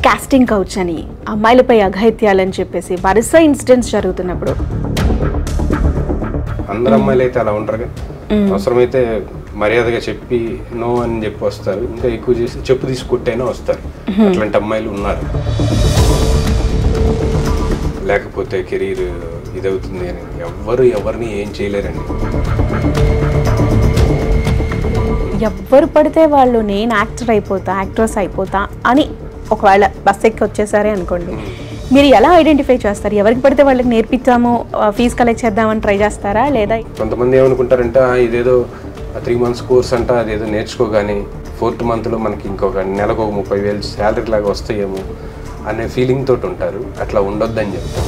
Casting couch అని అమ్మాయిలపై అఘాయిత్యాలని చెప్పేసి వరుస ఇన్సిడెంట్స్ జరుగుతున్నప్పుడు అందరు అమ్మాయిలు అయితే అలా ఉంటారుగా అవసరమైతే మర్యాదగా చెప్పి నో అని చెప్పి వస్తారు ఇంకా ఎక్కువ చేసి చెప్పు తీసి కొట్టైనా వస్తారు అట్లాంటి అమ్మాయిలు ఉన్నారు లేకపోతే కెరీర్ ఇదవుతుంది అని ఎవ్వరు ఎవరిని ఏం చేయలేరండి ఎవ్వరు పడితే వాళ్ళు నేను యాక్టర్ అయిపోతా యాక్ట్రెస్ అయిపోతా అని ఒకవేళ బస్ ఎక్కి వచ్చేసారే అనుకోండి మీరు ఎలా ఐడెంటిఫై చేస్తారు ఎవరికి పడితే వాళ్ళకి నేర్పిస్తాము ఫీజు కలెక్ట్ చేద్దామని ట్రై చేస్తారా లేదా కొంతమంది ఏమనుకుంటారంటే "ఆ, ఇదేదో త్రీ మంత్స్ కోర్స్ అంట అదేదో నేర్చుకోగానే ఫోర్త్ మంత్లో మనకి ఇంకొక నెలకు ఒక ముప్పై వేలు శాలరీ లాగా వస్తాయేమో అనే ఫీలింగ్ తోటి ఉంటారు అట్లా ఉండొద్దని చెప్తాను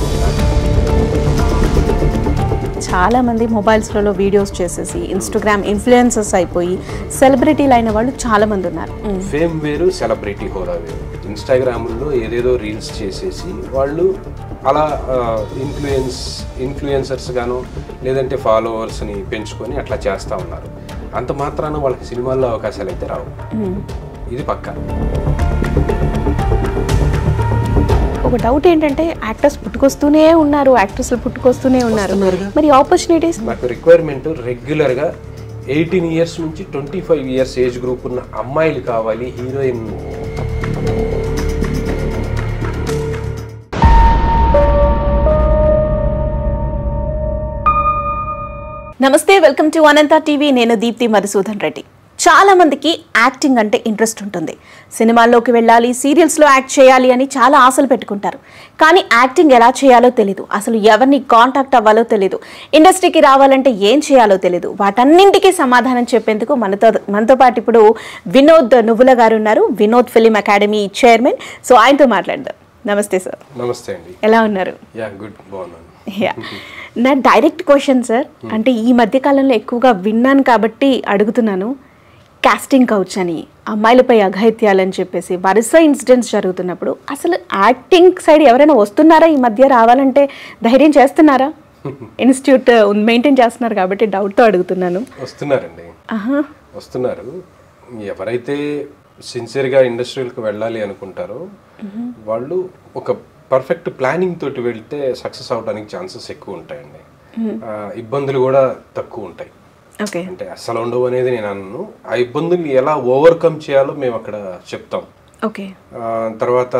చాలా మంది మొబైల్స్లలో వీడియోస్ చేసేసి ఇన్స్టాగ్రామ్ ఇన్ఫ్లుయెన్సర్స్ అయిపోయి సెలబ్రిటీలు అయిన వాళ్ళు చాలా మంది ఉన్నారు మ్. ఫేమ్ వేరు సెలబ్రిటీ హోరా వేరు ఇన్స్టాగ్రామ్లో ఏదేదో రీల్స్ చేసేసి వాళ్ళు అలా ఇన్ఫ్లుయెన్స్ ఇన్ఫ్లుయెన్సర్స్ గాను లేదంటే ఫాలోవర్స్ని పెంచుకొని అట్లా చేస్తూ ఉన్నారు అంత మాత్రాన వాళ్ళకి సినిమాల్లో అవకాశాలు అయితే రావు ఇది పక్కా ఒక డౌట్ ఏంటంటే యాక్టర్స్ పుట్టుకొస్తూనే ఉన్నారు యాక్ట్రెస్లు పుట్టుకొస్తూనే ఉన్నారు మరి ఆపర్చునిటీస్ నాకు రిక్వైర్మెంట్ రెగ్యులర్గా ఎయిటీన్ ఇయర్స్ నుంచి twenty five years age group ఉన్న అమ్మాయిలు కావాలి హీరోయిన్ నమస్తే వెల్కమ్ టు అనంత టీవీ నేను దీప్తి మధుసూదన్ రెడ్డి చాలా మందికి యాక్టింగ్ అంటే ఇంట్రెస్ట్ ఉంటుంది సినిమాల్లోకి వెళ్ళాలి సీరియల్స్లో యాక్ట్ చేయాలి అని చాలా ఆశలు పెట్టుకుంటారు కానీ యాక్టింగ్ ఎలా చేయాలో తెలీదు అసలు ఎవరిని కాంటాక్ట్ అవ్వాలో తెలీదు ఇండస్ట్రీకి రావాలంటే ఏం చేయాలో తెలీదు వాటన్నింటికీ సమాధానం చెప్పేందుకు మనతో మనతో పాటు ఇప్పుడు వినోద్ నువ్వుల గారు ఉన్నారు Vinod film academy chairman so ఆయనతో మాట్లాడదాం నమస్తే సార్ నమస్తే అండి ఎలా ఉన్నారు యా గుడ్ బాగున్నాను యా నా డైరెక్ట్ క్వశ్చన్ సార్ అంటే ఈ మధ్య కాలంలో ఎక్కువగా విన్నాను కాబట్టి అడుగుతున్నాను కాస్టింగ్ కౌచ్ అని అమ్మాయిలపై అఘాయిత్యాలని చెప్పేసి వరుస ఇన్సిడెంట్స్ జరుగుతున్నప్పుడు అసలు యాక్టింగ్ సైడ్ ఎవరైనా వస్తున్నారా ఈ మధ్య రావాలంటే ధైర్యం చేస్తున్నారా ఇన్స్టిట్యూట్ మెయింటైన్ చేస్తున్నారు కాబట్టి డౌట్తో అడుగుతున్నాను వస్తున్నారండి ఆహా వస్తున్నారు ఎవరైతే సిన్సియర్గా ఇండస్ట్రీలకు వెళ్ళాలి అనుకుంటారో వాళ్ళు ఒక పర్ఫెక్ట్ ప్లానింగ్ తోటి వెళ్తే సక్సెస్ అవడానికి ఛాన్సెస్ ఎక్కువ ఉంటాయండి ఆ, ఇబ్బందులు కూడా తక్కువ ఉంటాయి ఓకే అంటే అస్సలు ఉండవు అనేది నేను అన్నాను ఆ ఇబ్బందుల్ని ఎలా ఓవర్కమ్ చేయాలో మేము అక్కడ చెప్తాం ఓకే ఆ, తర్వాత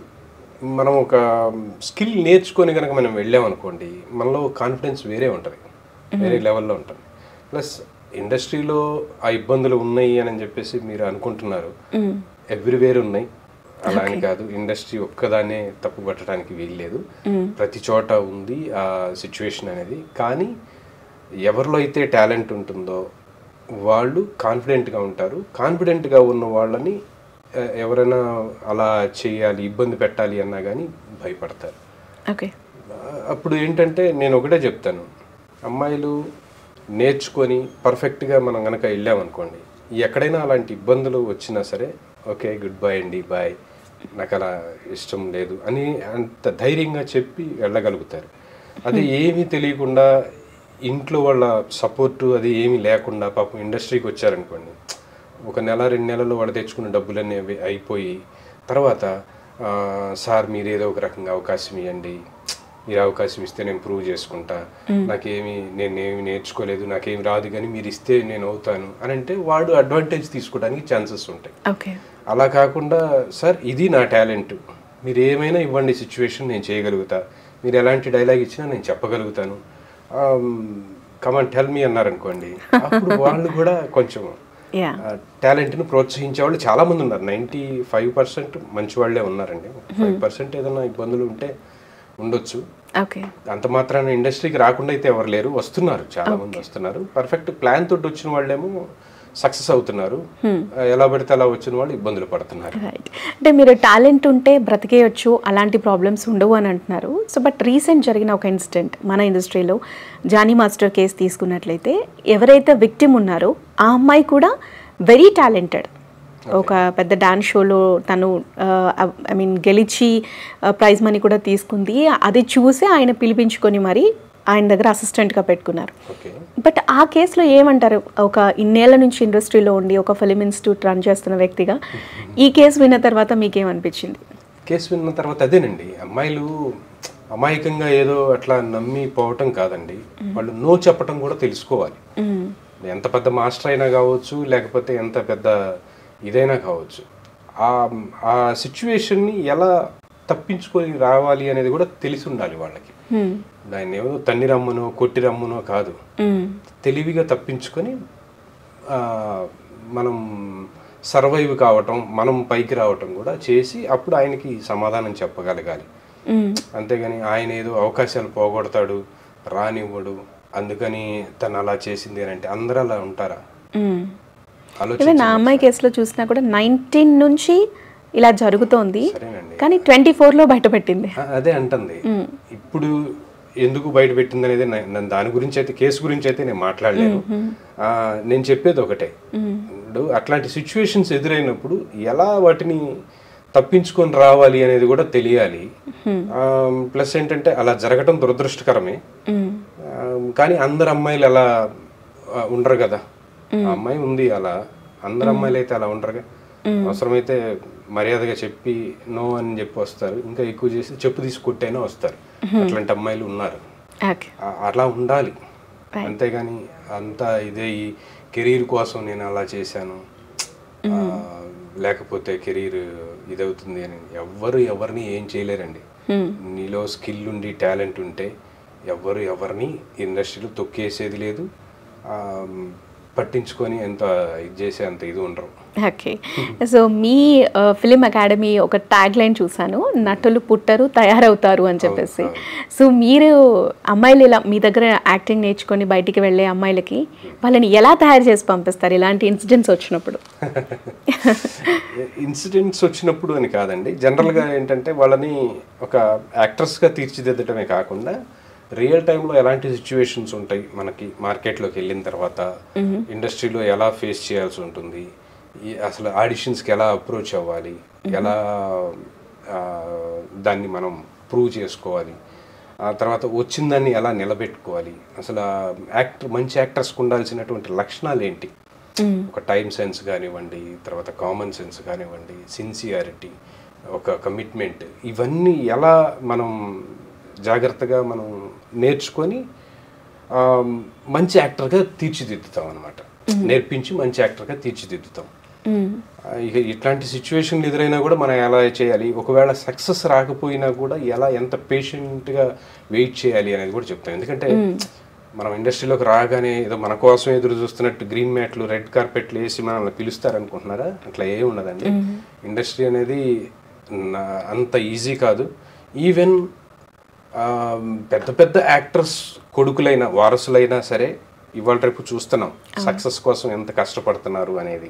మనం ఒక స్కిల్ నేర్చుకొని కనుక మనం వెళ్ళామనుకోండి మనలో కాన్ఫిడెన్స్ వేరే ఉంటుంది వేరే లెవెల్లో ఉంటుంది ప్లస్ ఇండస్ట్రీలో ఆ ఇబ్బందులు ఉన్నాయి అని చెప్పేసి మీరు అనుకుంటున్నారు ఎవ్రీవేర్ ఉన్నాయి అలా అని కాదు ఇండస్ట్రీ ఒక్కదాన్నే తప్పు పట్టడానికి వీల్లేదు ప్రతి చోట ఉంది ఆ సిచ్యువేషన్ అనేది కానీ ఎవరిలో అయితే టాలెంట్ ఉంటుందో వాళ్ళు కాన్ఫిడెంట్గా ఉంటారు కాన్ఫిడెంట్గా ఉన్న వాళ్ళని ఆ, ఎవరైనా అలా చేయాలి ఇబ్బంది పెట్టాలి అన్నా కానీ భయపడతారు ఓకే ఆ, అప్పుడు ఏంటంటే నేను ఒకటే చెప్తాను అమ్మాయిలు నేర్చుకొని పర్ఫెక్ట్గా మనం కనుక వెళ్ళామనుకోండి ఎక్కడైనా అలాంటి ఇబ్బందులు వచ్చినా సరే ఓకే గుడ్ బై అండి బాయ్ నాకు అలా ఇష్టం లేదు అని అంత ధైర్యంగా చెప్పి వెళ్ళగలుగుతారు అదే ఏమీ తెలియకుండా ఇంట్లో వాళ్ళ సపోర్టు అది ఏమీ లేకుండా పాపం ఇండస్ట్రీకి వచ్చారనుకోండి ఒక నెల రెండు నెలలు వాడు తెచ్చుకున్న డబ్బులన్నీ అవి అయిపోయి తర్వాత ఆ, సార్ మీరు ఏదో ఒక రకంగా అవకాశం ఇవ్వండి మీరు అవకాశం ఇస్తే నేను ప్రూవ్ చేసుకుంటా నాకేమి నేనేమి నేర్చుకోలేదు నాకేమి రాదు కానీ మీరు ఇస్తే నేను అవుతాను అని అంటే వాడు అడ్వాంటేజ్ తీసుకోవడానికి ఛాన్సెస్ ఉంటాయి ఓకే అలా కాకుండా సార్ ఇది నా టాలెంట్ మీరు ఏమైనా ఇవ్వండి సిచ్యువేషన్ నేను చేయగలుగుతా మీరు ఎలాంటి డైలాగ్ ఇచ్చినా నేను చెప్పగలుగుతాను కమాన్ టెల్ మీ అన్నారనుకోండి అప్పుడు వాళ్ళు కూడా కొంచెం యా టాలెంట్ని ప్రోత్సహించే వాళ్ళు చాలా మంది ఉన్నారు నైంటీ ఫైవ్ పర్సెంట్ మంచి వాళ్ళే ఉన్నారండి ఫైవ్ పర్సెంట్ ఏదైనా ఇబ్బందులు ఉంటే ఉండొచ్చు ఓకే అంత మాత్రాన ఇండస్ట్రీకి రాకుండా అయితే ఎవరు లేరు వస్తున్నారు చాలా మంది వస్తున్నారు పర్ఫెక్ట్ ప్లాన్ తోటి వచ్చిన వాళ్ళేమో సక్సెస్ అవుతున్నారు ఆ, ఎలా పడితే అలా వచ్చిన వాళ్ళు ఇబ్బందులు పడుతున్నారు రైట్ అంటే మీరు టాలెంట్ ఉంటే బ్రతికేయచ్చు అలాంటి ప్రాబ్లమ్స్ ఉండవు అని అంటున్నారు సో బట్ రీసెంట్ జరిగిన ఒక ఇన్సిడెంట్ మన ఇండస్ట్రీలో జానీ మాస్టర్ కేసు తీసుకున్నట్లయితే ఎవరైతే విక్టిమ్ ఉన్నారో ఆ అమ్మాయి కూడా వెరీ టాలెంటెడ్ ఒక పెద్ద డాన్స్ షోలో తను ఐ మీన్ గెలిచి ప్రైజ్ మనీ కూడా తీసుకుంది అది చూసి ఆయన పిలిపించుకొని మరి ఆయన దగ్గర అసిస్టెంట్గా పెట్టుకున్నారు ఓకే బట్ ఆ కేసులో ఏమంటారు ఒక ఇన్నేళ్ల నుంచి ఇండస్ట్రీలో ఉండి ఒక ఫిలిం ఇన్స్టిట్యూట్ రన్ చేస్తున్న వ్యక్తిగా ఈ కేసు విన్న తర్వాత మీకేమనిపించింది కేసు విన్న తర్వాత అదేనండి అమ్మాయిలు అమాయకంగా ఏదో అట్లా నమ్మి పోవటం కాదండి వాళ్ళు నో చెప్పటం కూడా తెలుసుకోవాలి మ్మ్. ఎంత పెద్ద మాస్టర్ అయినా కావచ్చు లేకపోతే ఎంత పెద్ద ఇదైనా కావచ్చు ఆ ఆ సిచ్యువేషన్ని ఎలా తప్పించుకొని రావాలి అనేది కూడా తెలిసి ఉండాలి వాళ్ళకి మ్మ్. దాన్ని ఏమో తన్ని రమ్మునో కొట్టి రమ్మునో కాదు మ్మ్. తెలివిగా తప్పించుకొని ఆ, మనం సర్వైవ్ కావటం మనం పైకి రావటం కూడా చేసి అప్పుడు ఆయనకి సమాధానం చెప్పగలగాలి మ్మ్. అంతేగాని ఆయన ఏదో అవకాశాలు పోగొడతాడు రానివ్వడు అందుకని తను అలా చేసింది అని అంటే అందరూ అలా ఉంటారా మ్మ్. ఆలోచన ఈవెన్ నా అమ్మాయి కేసులో చూసినా కూడా నైన్టీన్ నుంచి ఇలా జరుగుతోంది సరేనండి కానీ ట్వంటీ ఫోర్లో బయటపెట్టింది ఆ, అదే అంటుంది ఇప్పుడు ఎందుకు బయట పెట్టింది అనేది నే- నేను దాని గురించి అయితే కేసు గురించి అయితే నేను మాట్లాడలేను ఆ, నేను చెప్పేది ఒకటే ఇప్పుడు అట్లాంటి సిచ్యువేషన్స్ ఎదురైనప్పుడు ఎలా వాటిని తప్పించుకొని రావాలి అనేది కూడా తెలియాలి ప్లస్ ఏంటంటే అలా జరగటం దురదృష్టకరమే మ్మ్. ఆ, కానీ అందరు అమ్మాయిలు అలా ఆ, ఉండరు కదా ఆ అమ్మాయి ఉంది అలా అందరు అమ్మాయిలు అయితే అలా ఉండరుగా అవసరమైతే మర్యాదగా చెప్పి నో అని చెప్పి వస్తారు ఇంకా ఎక్కువ చేసి చెప్పు తీసి కొట్టైనా వస్తారు అట్లాంటి అమ్మాయిలు ఉన్నారు ఓకే ఆ- అలా ఉండాలి అంతేగాని అంతా ఇదే ఈ కెరీర్ కోసం నేను అలా చేశాను ఆ, లేకపోతే కెరీర్ ఇదవుతుంది అని ఎవ్వరు ఎవరిని ఏం చేయలేరండి నీలో స్కిల్ ఉండి టాలెంట్ ఉంటే ఎవ్వరు ఎవరిని ఇండస్ట్రీలో తొక్కేసేది లేదు ఆ, పట్టించుకొని ఎంత ఇది చేసే అంత ఇది ఉండరు ఓకే సో మీ ఫిలిం అకాడమీ ఒక ట్యాగ్ లైన్ చూసాను నటులు పుట్టరు తయారవుతారు అని చెప్పేసి సో మీరు అమ్మాయిలు ఇలా మీ దగ్గర యాక్టింగ్ నేర్చుకొని బయటికి వెళ్ళే అమ్మాయిలకి వాళ్ళని ఎలా తయారు చేసి పంపిస్తారు ఇలాంటి ఇన్సిడెంట్స్ వచ్చినప్పుడు ఇన్సిడెంట్స్ వచ్చినప్పుడు అని కాదండి జనరల్గా ఏంటంటే వాళ్ళని ఒక యాక్ట్రెస్గా తీర్చిదిద్దటమే కాకుండా రియల్ టైంలో ఎలాంటి సిచ్యువేషన్స్ ఉంటాయి మనకి మార్కెట్లోకి వెళ్ళిన తర్వాత ఇండస్ట్రీలో ఎలా ఫేస్ చేయాల్సి ఉంటుంది ఈ అసలు ఆడిషన్స్కి ఎలా అప్రోచ్ అవ్వాలి ఎలా ఆ, దాన్ని మనం ప్రూవ్ చేసుకోవాలి ఆ తర్వాత వచ్చిన దాన్ని ఎలా నిలబెట్టుకోవాలి అసలు యాక్టర్ మంచి యాక్టర్స్కి ఉండాల్సినటువంటి లక్షణాలు ఏంటి ఒక టైం సెన్స్ కానివ్వండి తర్వాత కామన్ సెన్స్ కానివ్వండి సిన్సియారిటీ ఒక కమిట్మెంట్ ఇవన్నీ ఎలా మనం జాగ్రత్తగా మనం నేర్చుకొని ఆ, మంచి యాక్టర్గా తీర్చిదిద్దుతాం అనమాట నేర్పించి మంచి యాక్టర్గా తీర్చిదిద్దుతాం ఆ, ఇక ఇట్లాంటి సిచ్యువేషన్లు ఎదురైనా కూడా మనం ఎలా చేయాలి ఒకవేళ సక్సెస్ రాకపోయినా కూడా ఎలా ఎంత పేషెంట్గా వెయిట్ చేయాలి అనేది కూడా చెప్తాం ఎందుకంటే మనం ఇండస్ట్రీలోకి రాగానే ఏదో మన కోసం ఎదురు చూస్తున్నట్టు గ్రీన్ మ్యాట్లు రెడ్ కార్పెట్లు వేసి మనల్ని పిలుస్తారు అనుకుంటున్నారా అట్లా ఏమి ఉండదండి ఇండస్ట్రీ అనేది నా- అంత ఈజీ కాదు ఈవెన్ ఆ, పెద్ద పెద్ద యాక్టర్స్ కొడుకులైన వారసులైనా సరే ఇవాళ రేపు చూస్తున్నాం సక్సెస్ కోసం ఎంత కష్టపడుతున్నారు అనేది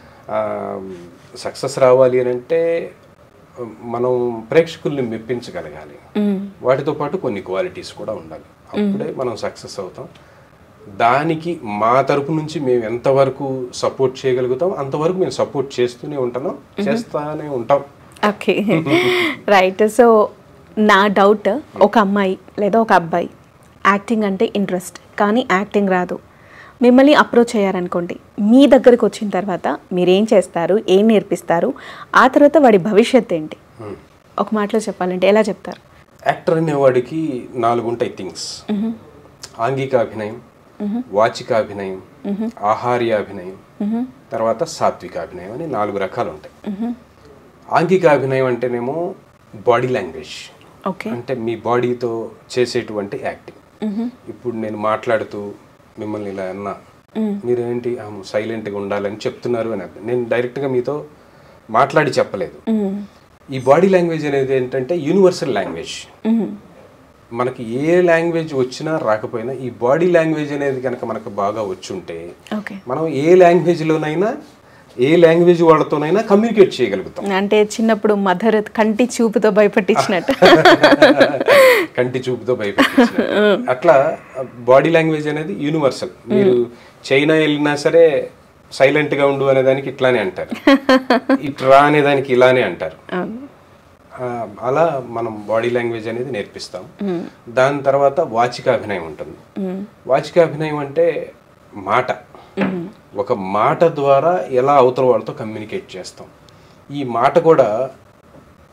సక్సెస్ రావాలి అని అంటే మనం ప్రేక్షకుల్ని మెప్పించగలగాలి వాటితో పాటు కొన్ని క్వాలిటీస్ కూడా ఉండాలి అప్పుడే మనం సక్సెస్ అవుతాం దానికి మా తరపు నుంచి మేము ఎంతవరకు సపోర్ట్ చేయగలుగుతాం అంతవరకు మేము సపోర్ట్ చేస్తూనే ఉంటున్నాం చేస్తానే ఉంటాం ఓకే రైట్ సో నా డౌట్ ఒక అమ్మాయి లేదా ఒక అబ్బాయి యాక్టింగ్ అంటే ఇంట్రెస్ట్ కానీ యాక్టింగ్ రాదు మిమ్మల్ని అప్రోచ్ అయ్యారనుకోండి మీ దగ్గరికి వచ్చిన తర్వాత మీరేం చేస్తారు ఏం నేర్పిస్తారు ఆ తర్వాత వాడి భవిష్యత్ ఏంటి ఒక మాటలో చెప్పాలంటే ఎలా చెప్తారు యాక్టర్ అనేవాడికి నాలుగు ఉంటాయి థింగ్స్ ఆంగికాభినయం వాచికాభినయం ఆహార్యాభినయం తర్వాత సాత్వికాభినయం అని నాలుగు రకాలు ఉంటాయి ఆంగికాభినయం అంటేనేమో బాడీ లాంగ్వేజ్ ఓకే అంటే మీ బాడీతో చేసేటువంటి యాక్టింగ్ ఇప్పుడు నేను మాట్లాడుతూ మిమ్మల్ని ఇలా అన్నా మీరేంటి సైలెంట్గా ఉండాలని చెప్తున్నారు అని అర్థం. నేను డైరెక్ట్గా మీతో మాట్లాడి చెప్పలేదు ఈ బాడీ లాంగ్వేజ్ అనేది ఏంటంటే యూనివర్సల్ లాంగ్వేజ్ మనకి ఏ లాంగ్వేజ్ వచ్చినా రాకపోయినా ఈ బాడీ లాంగ్వేజ్ అనేది కనుక మనకు బాగా వచ్చుంటే ఓకే మనం ఏ లాంగ్వేజ్లోనైనా ఏ లాంగ్వేజ్ వాళ్ళతోనైనా కమ్యూనికేట్ చేయగలుగుతాం అంటే చిన్నప్పుడు మదర్ కంటి చూపుతో భయపట్టించినట్టు కంటి చూపుతో భయపెట్టించినట్టు. అట్లా బాడీ లాంగ్వేజ్ అనేది యూనివర్సల్ మీరు చైనా వెళ్ళినా సరే సైలెంట్ గా ఉండు అనే దానికి ఇట్లానే అంటారు ఇట్రా అనే దానికి ఇలానే అంటారు అవును ఆ, అలా మనం బాడీ లాంగ్వేజ్ అనేది నేర్పిస్తాం దాని తర్వాత వాచికాభినయం ఉంటుంది వాచికాభినయం అంటే మాట ఒక మాట ద్వారా ఎలా అవతల వాళ్ళతో కమ్యూనికేట్ చేస్తాం ఈ మాట కూడా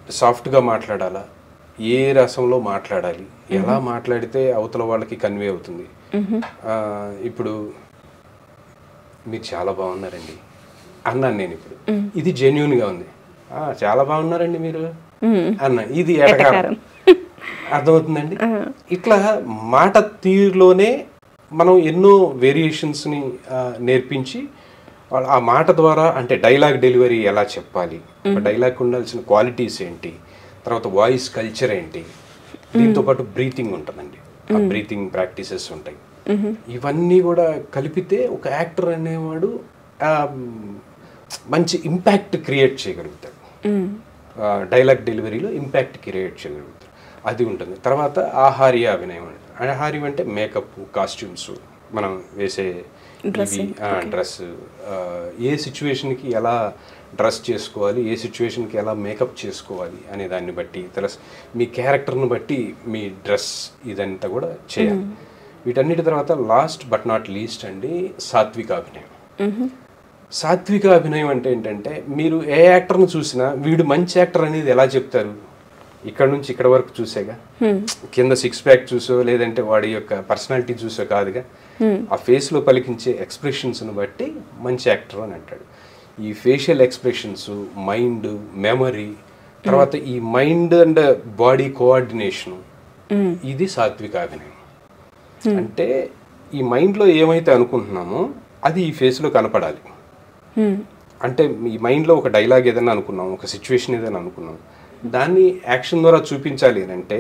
సాఫ్ట్గా మాట్లాడాలా ఏ రసంలో మాట్లాడాలి ఎలా మాట్లాడితే అవతల వాళ్ళకి కన్వే అవుతుంది ఆ, ఇప్పుడు మీరు చాలా బాగున్నారండి అన్నాను నేను ఇప్పుడు ఇది జెన్యున్గా ఉంది "ఆ, చాలా బాగున్నారండి మీరు అన్న ఇది ఎటకారం అర్థమవుతుందండి ఇట్లా మాట తీరులోనే మనం ఎన్నో వేరియేషన్స్ని నేర్పించి వాళ్ళ ఆ మాట ద్వారా అంటే డైలాగ్ డెలివరీ ఎలా చెప్పాలి డైలాగ్ ఉండాల్సిన క్వాలిటీస్ ఏంటి తర్వాత వాయిస్ కల్చర్ ఏంటి దీంతో పాటు బ్రీతింగ్ ఉంటుందండి ఆ బ్రీతింగ్ ప్రాక్టీసెస్ ఉంటాయి ఇవన్నీ కూడా కలిపితే ఒక యాక్టర్ అనేవాడు ఆ, మంచి ఇంపాక్ట్ క్రియేట్ చేయగలుగుతాడు డైలాగ్ డెలివరీలో ఇంపాక్ట్ క్రియేట్ చేయగలుగుతారు అది ఉంటుంది తర్వాత ఆహార్య అభినయం ఉంటుంది ఆహార్యం అంటే మేకప్ కాస్ట్యూమ్స్ మనం వేసే డ్రెస్ ఏ సిచ్యువేషన్కి ఎలా డ్రెస్ చేసుకోవాలి ఏ సిచ్యువేషన్కి ఎలా మేకప్ చేసుకోవాలి అనే దాన్ని బట్టి ప్లస్ మీ క్యారెక్టర్ను బట్టి మీ డ్రెస్ ఇదంతా కూడా చేయాలి వీటన్నిటి తర్వాత లాస్ట్ బట్ నాట్ లీస్ట్ అండి సాత్విక అభినయం సాత్విక అభినయం అంటే ఏంటంటే మీరు ఏ యాక్టర్ను చూసినా వీడు మంచి యాక్టర్ అనేది ఎలా చెప్తారు ఇక్కడ నుంచి ఇక్కడ వరకు చూసేగా కింద సిక్స్ ప్యాక్ చూసో లేదంటే వాడి యొక్క పర్సనాలిటీ చూసో కాదుగా ఆ ఫేస్ లో పలికించే ఎక్స్ప్రెషన్స్ ను బట్టి మంచి యాక్టర్ అని అంటాడు ఈ ఫేషియల్ ఎక్స్ప్రెషన్స్ మైండ్ మెమరీ తర్వాత ఈ మైండ్ అండ్ బాడీ కోఆర్డినేషన్ ఇది సాత్విక అభినయం అంటే ఈ మైండ్లో ఏమైతే అనుకుంటున్నామో అది ఈ ఫేస్లో కనపడాలి అంటే మీ మైండ్లో ఒక డైలాగ్ ఏదైనా అనుకున్నాం ఒక సిచ్యువేషన్ ఏదైనా అనుకున్నాం దాన్ని యాక్షన్ ద్వారా చూపించాలి అని అంటే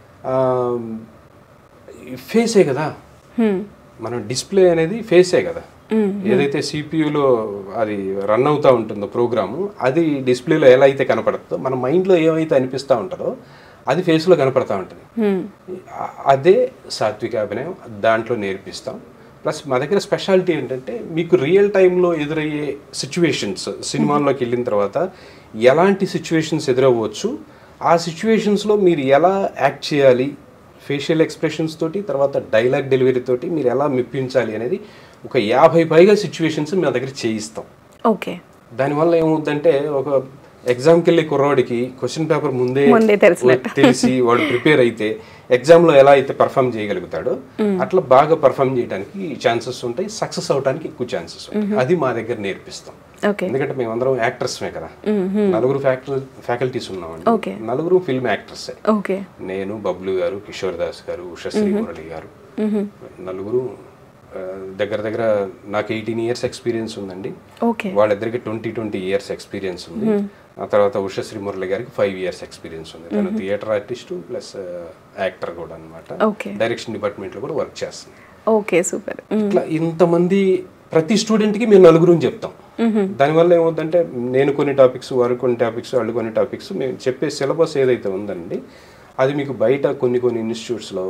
ఫేసే కదా మన డిస్ప్లే అనేది ఫేసే కదా ఏదైతే సిపియులో అది రన్ అవుతూ ఉంటుందో ప్రోగ్రాము అది డిస్ప్లేలో ఎలా అయితే కనపడుతుందో మన మైండ్లో ఏమైతే అనిపిస్తూ ఉంటుందో అది ఫేస్లో కనపడతా ఉంటుంది ఆ- అదే సాత్విక అభినయం దాంట్లో నేర్పిస్తాం ప్లస్ మా దగ్గర స్పెషాలిటీ ఏంటంటే మీకు రియల్ టైంలో ఎదురయ్యే సిచ్యువేషన్స్ సినిమాల్లోకి వెళ్ళిన తర్వాత ఎలాంటి సిచ్యువేషన్స్ ఎదురవ్వచ్చు ఆ సిచ్యువేషన్స్లో మీరు ఎలా యాక్ట్ చేయాలి ఫేషియల్ ఎక్స్ప్రెషన్స్ తోటి తర్వాత డైలాగ్ డెలివరీ తోటి మీరు ఎలా మెప్పించాలి అనేది ఒక యాభై పైగా సిచ్యువేషన్స్ మా దగ్గర చేయిస్తాం ఓకే దానివల్ల ఏమవుతుందంటే ఒక ఎగ్జామ్కి వెళ్ళే కుర్రాడికి క్వశ్చన్ పేపర్ ముందే ముందే తెలిసినట్టు. తెలిసి వాడు ప్రిపేర్ అయితే ఎగ్జామ్ లో ఎలా అయితే పర్ఫామ్ చేయగలుగుతాడో అట్లా బాగా పర్ఫామ్ చేయడానికి ఛాన్సెస్ ఉంటాయి సక్సెస్ అవడానికి ఎక్కువ ఛాన్సెస్ ఉంటాయి అది మా దగ్గర నేర్పిస్తాం ఓకే ఎందుకంటే మేమందరం యాక్టర్స్మే కదా నలుగురు ఫ్యాకల్టీస్ Okay. ఉన్నామండి నలుగురు ఫిల్మ్ యాక్టర్సే ఓకే నేను బబ్లు గారు కిషోర్ దాస్ గారు ఉషశ్రీ మురళి గారు నలుగురు ఆ, దగ్గర దగ్గర నాకు ఎయిటీన్ ఇయర్స్ ఎక్స్పీరియన్స్ ఉందండి ఓకే వాళ్ళిద్దరికి ట్వంటీ ట్వంటీ ఇయర్స్ ఎక్స్పీరియన్స్ ఉంది ఆ తర్వాత ఉషశ్రీ మురళి గారికి ఫైవ్ ఇయర్స్ ఎక్స్పీరియన్స్ ఉంది తను థియేటర్ ఆర్టిస్ట్ ప్లస్ యాక్టర్ కూడా అనమాట ఓకే డైరెక్షన్ డిపార్ట్మెంట్ లో కూడా వర్క్ చేస్తుంది ఓకే సూపర్ ఇట్లా ఇంతమంది ప్రతి స్టూడెంట్ కి మేము నలుగురు చెప్తాం దానివల్ల ఏమవుతుందంటే నేను కొన్ని టాపిక్స్ వారు కొన్ని టాపిక్స్ వాళ్ళు కొన్ని టాపిక్స్ మేము చెప్పే సిలబస్ ఏదైతే ఉందండి అది మీకు బయట కొన్ని కొన్ని ఇన్స్టిట్యూట్స్లో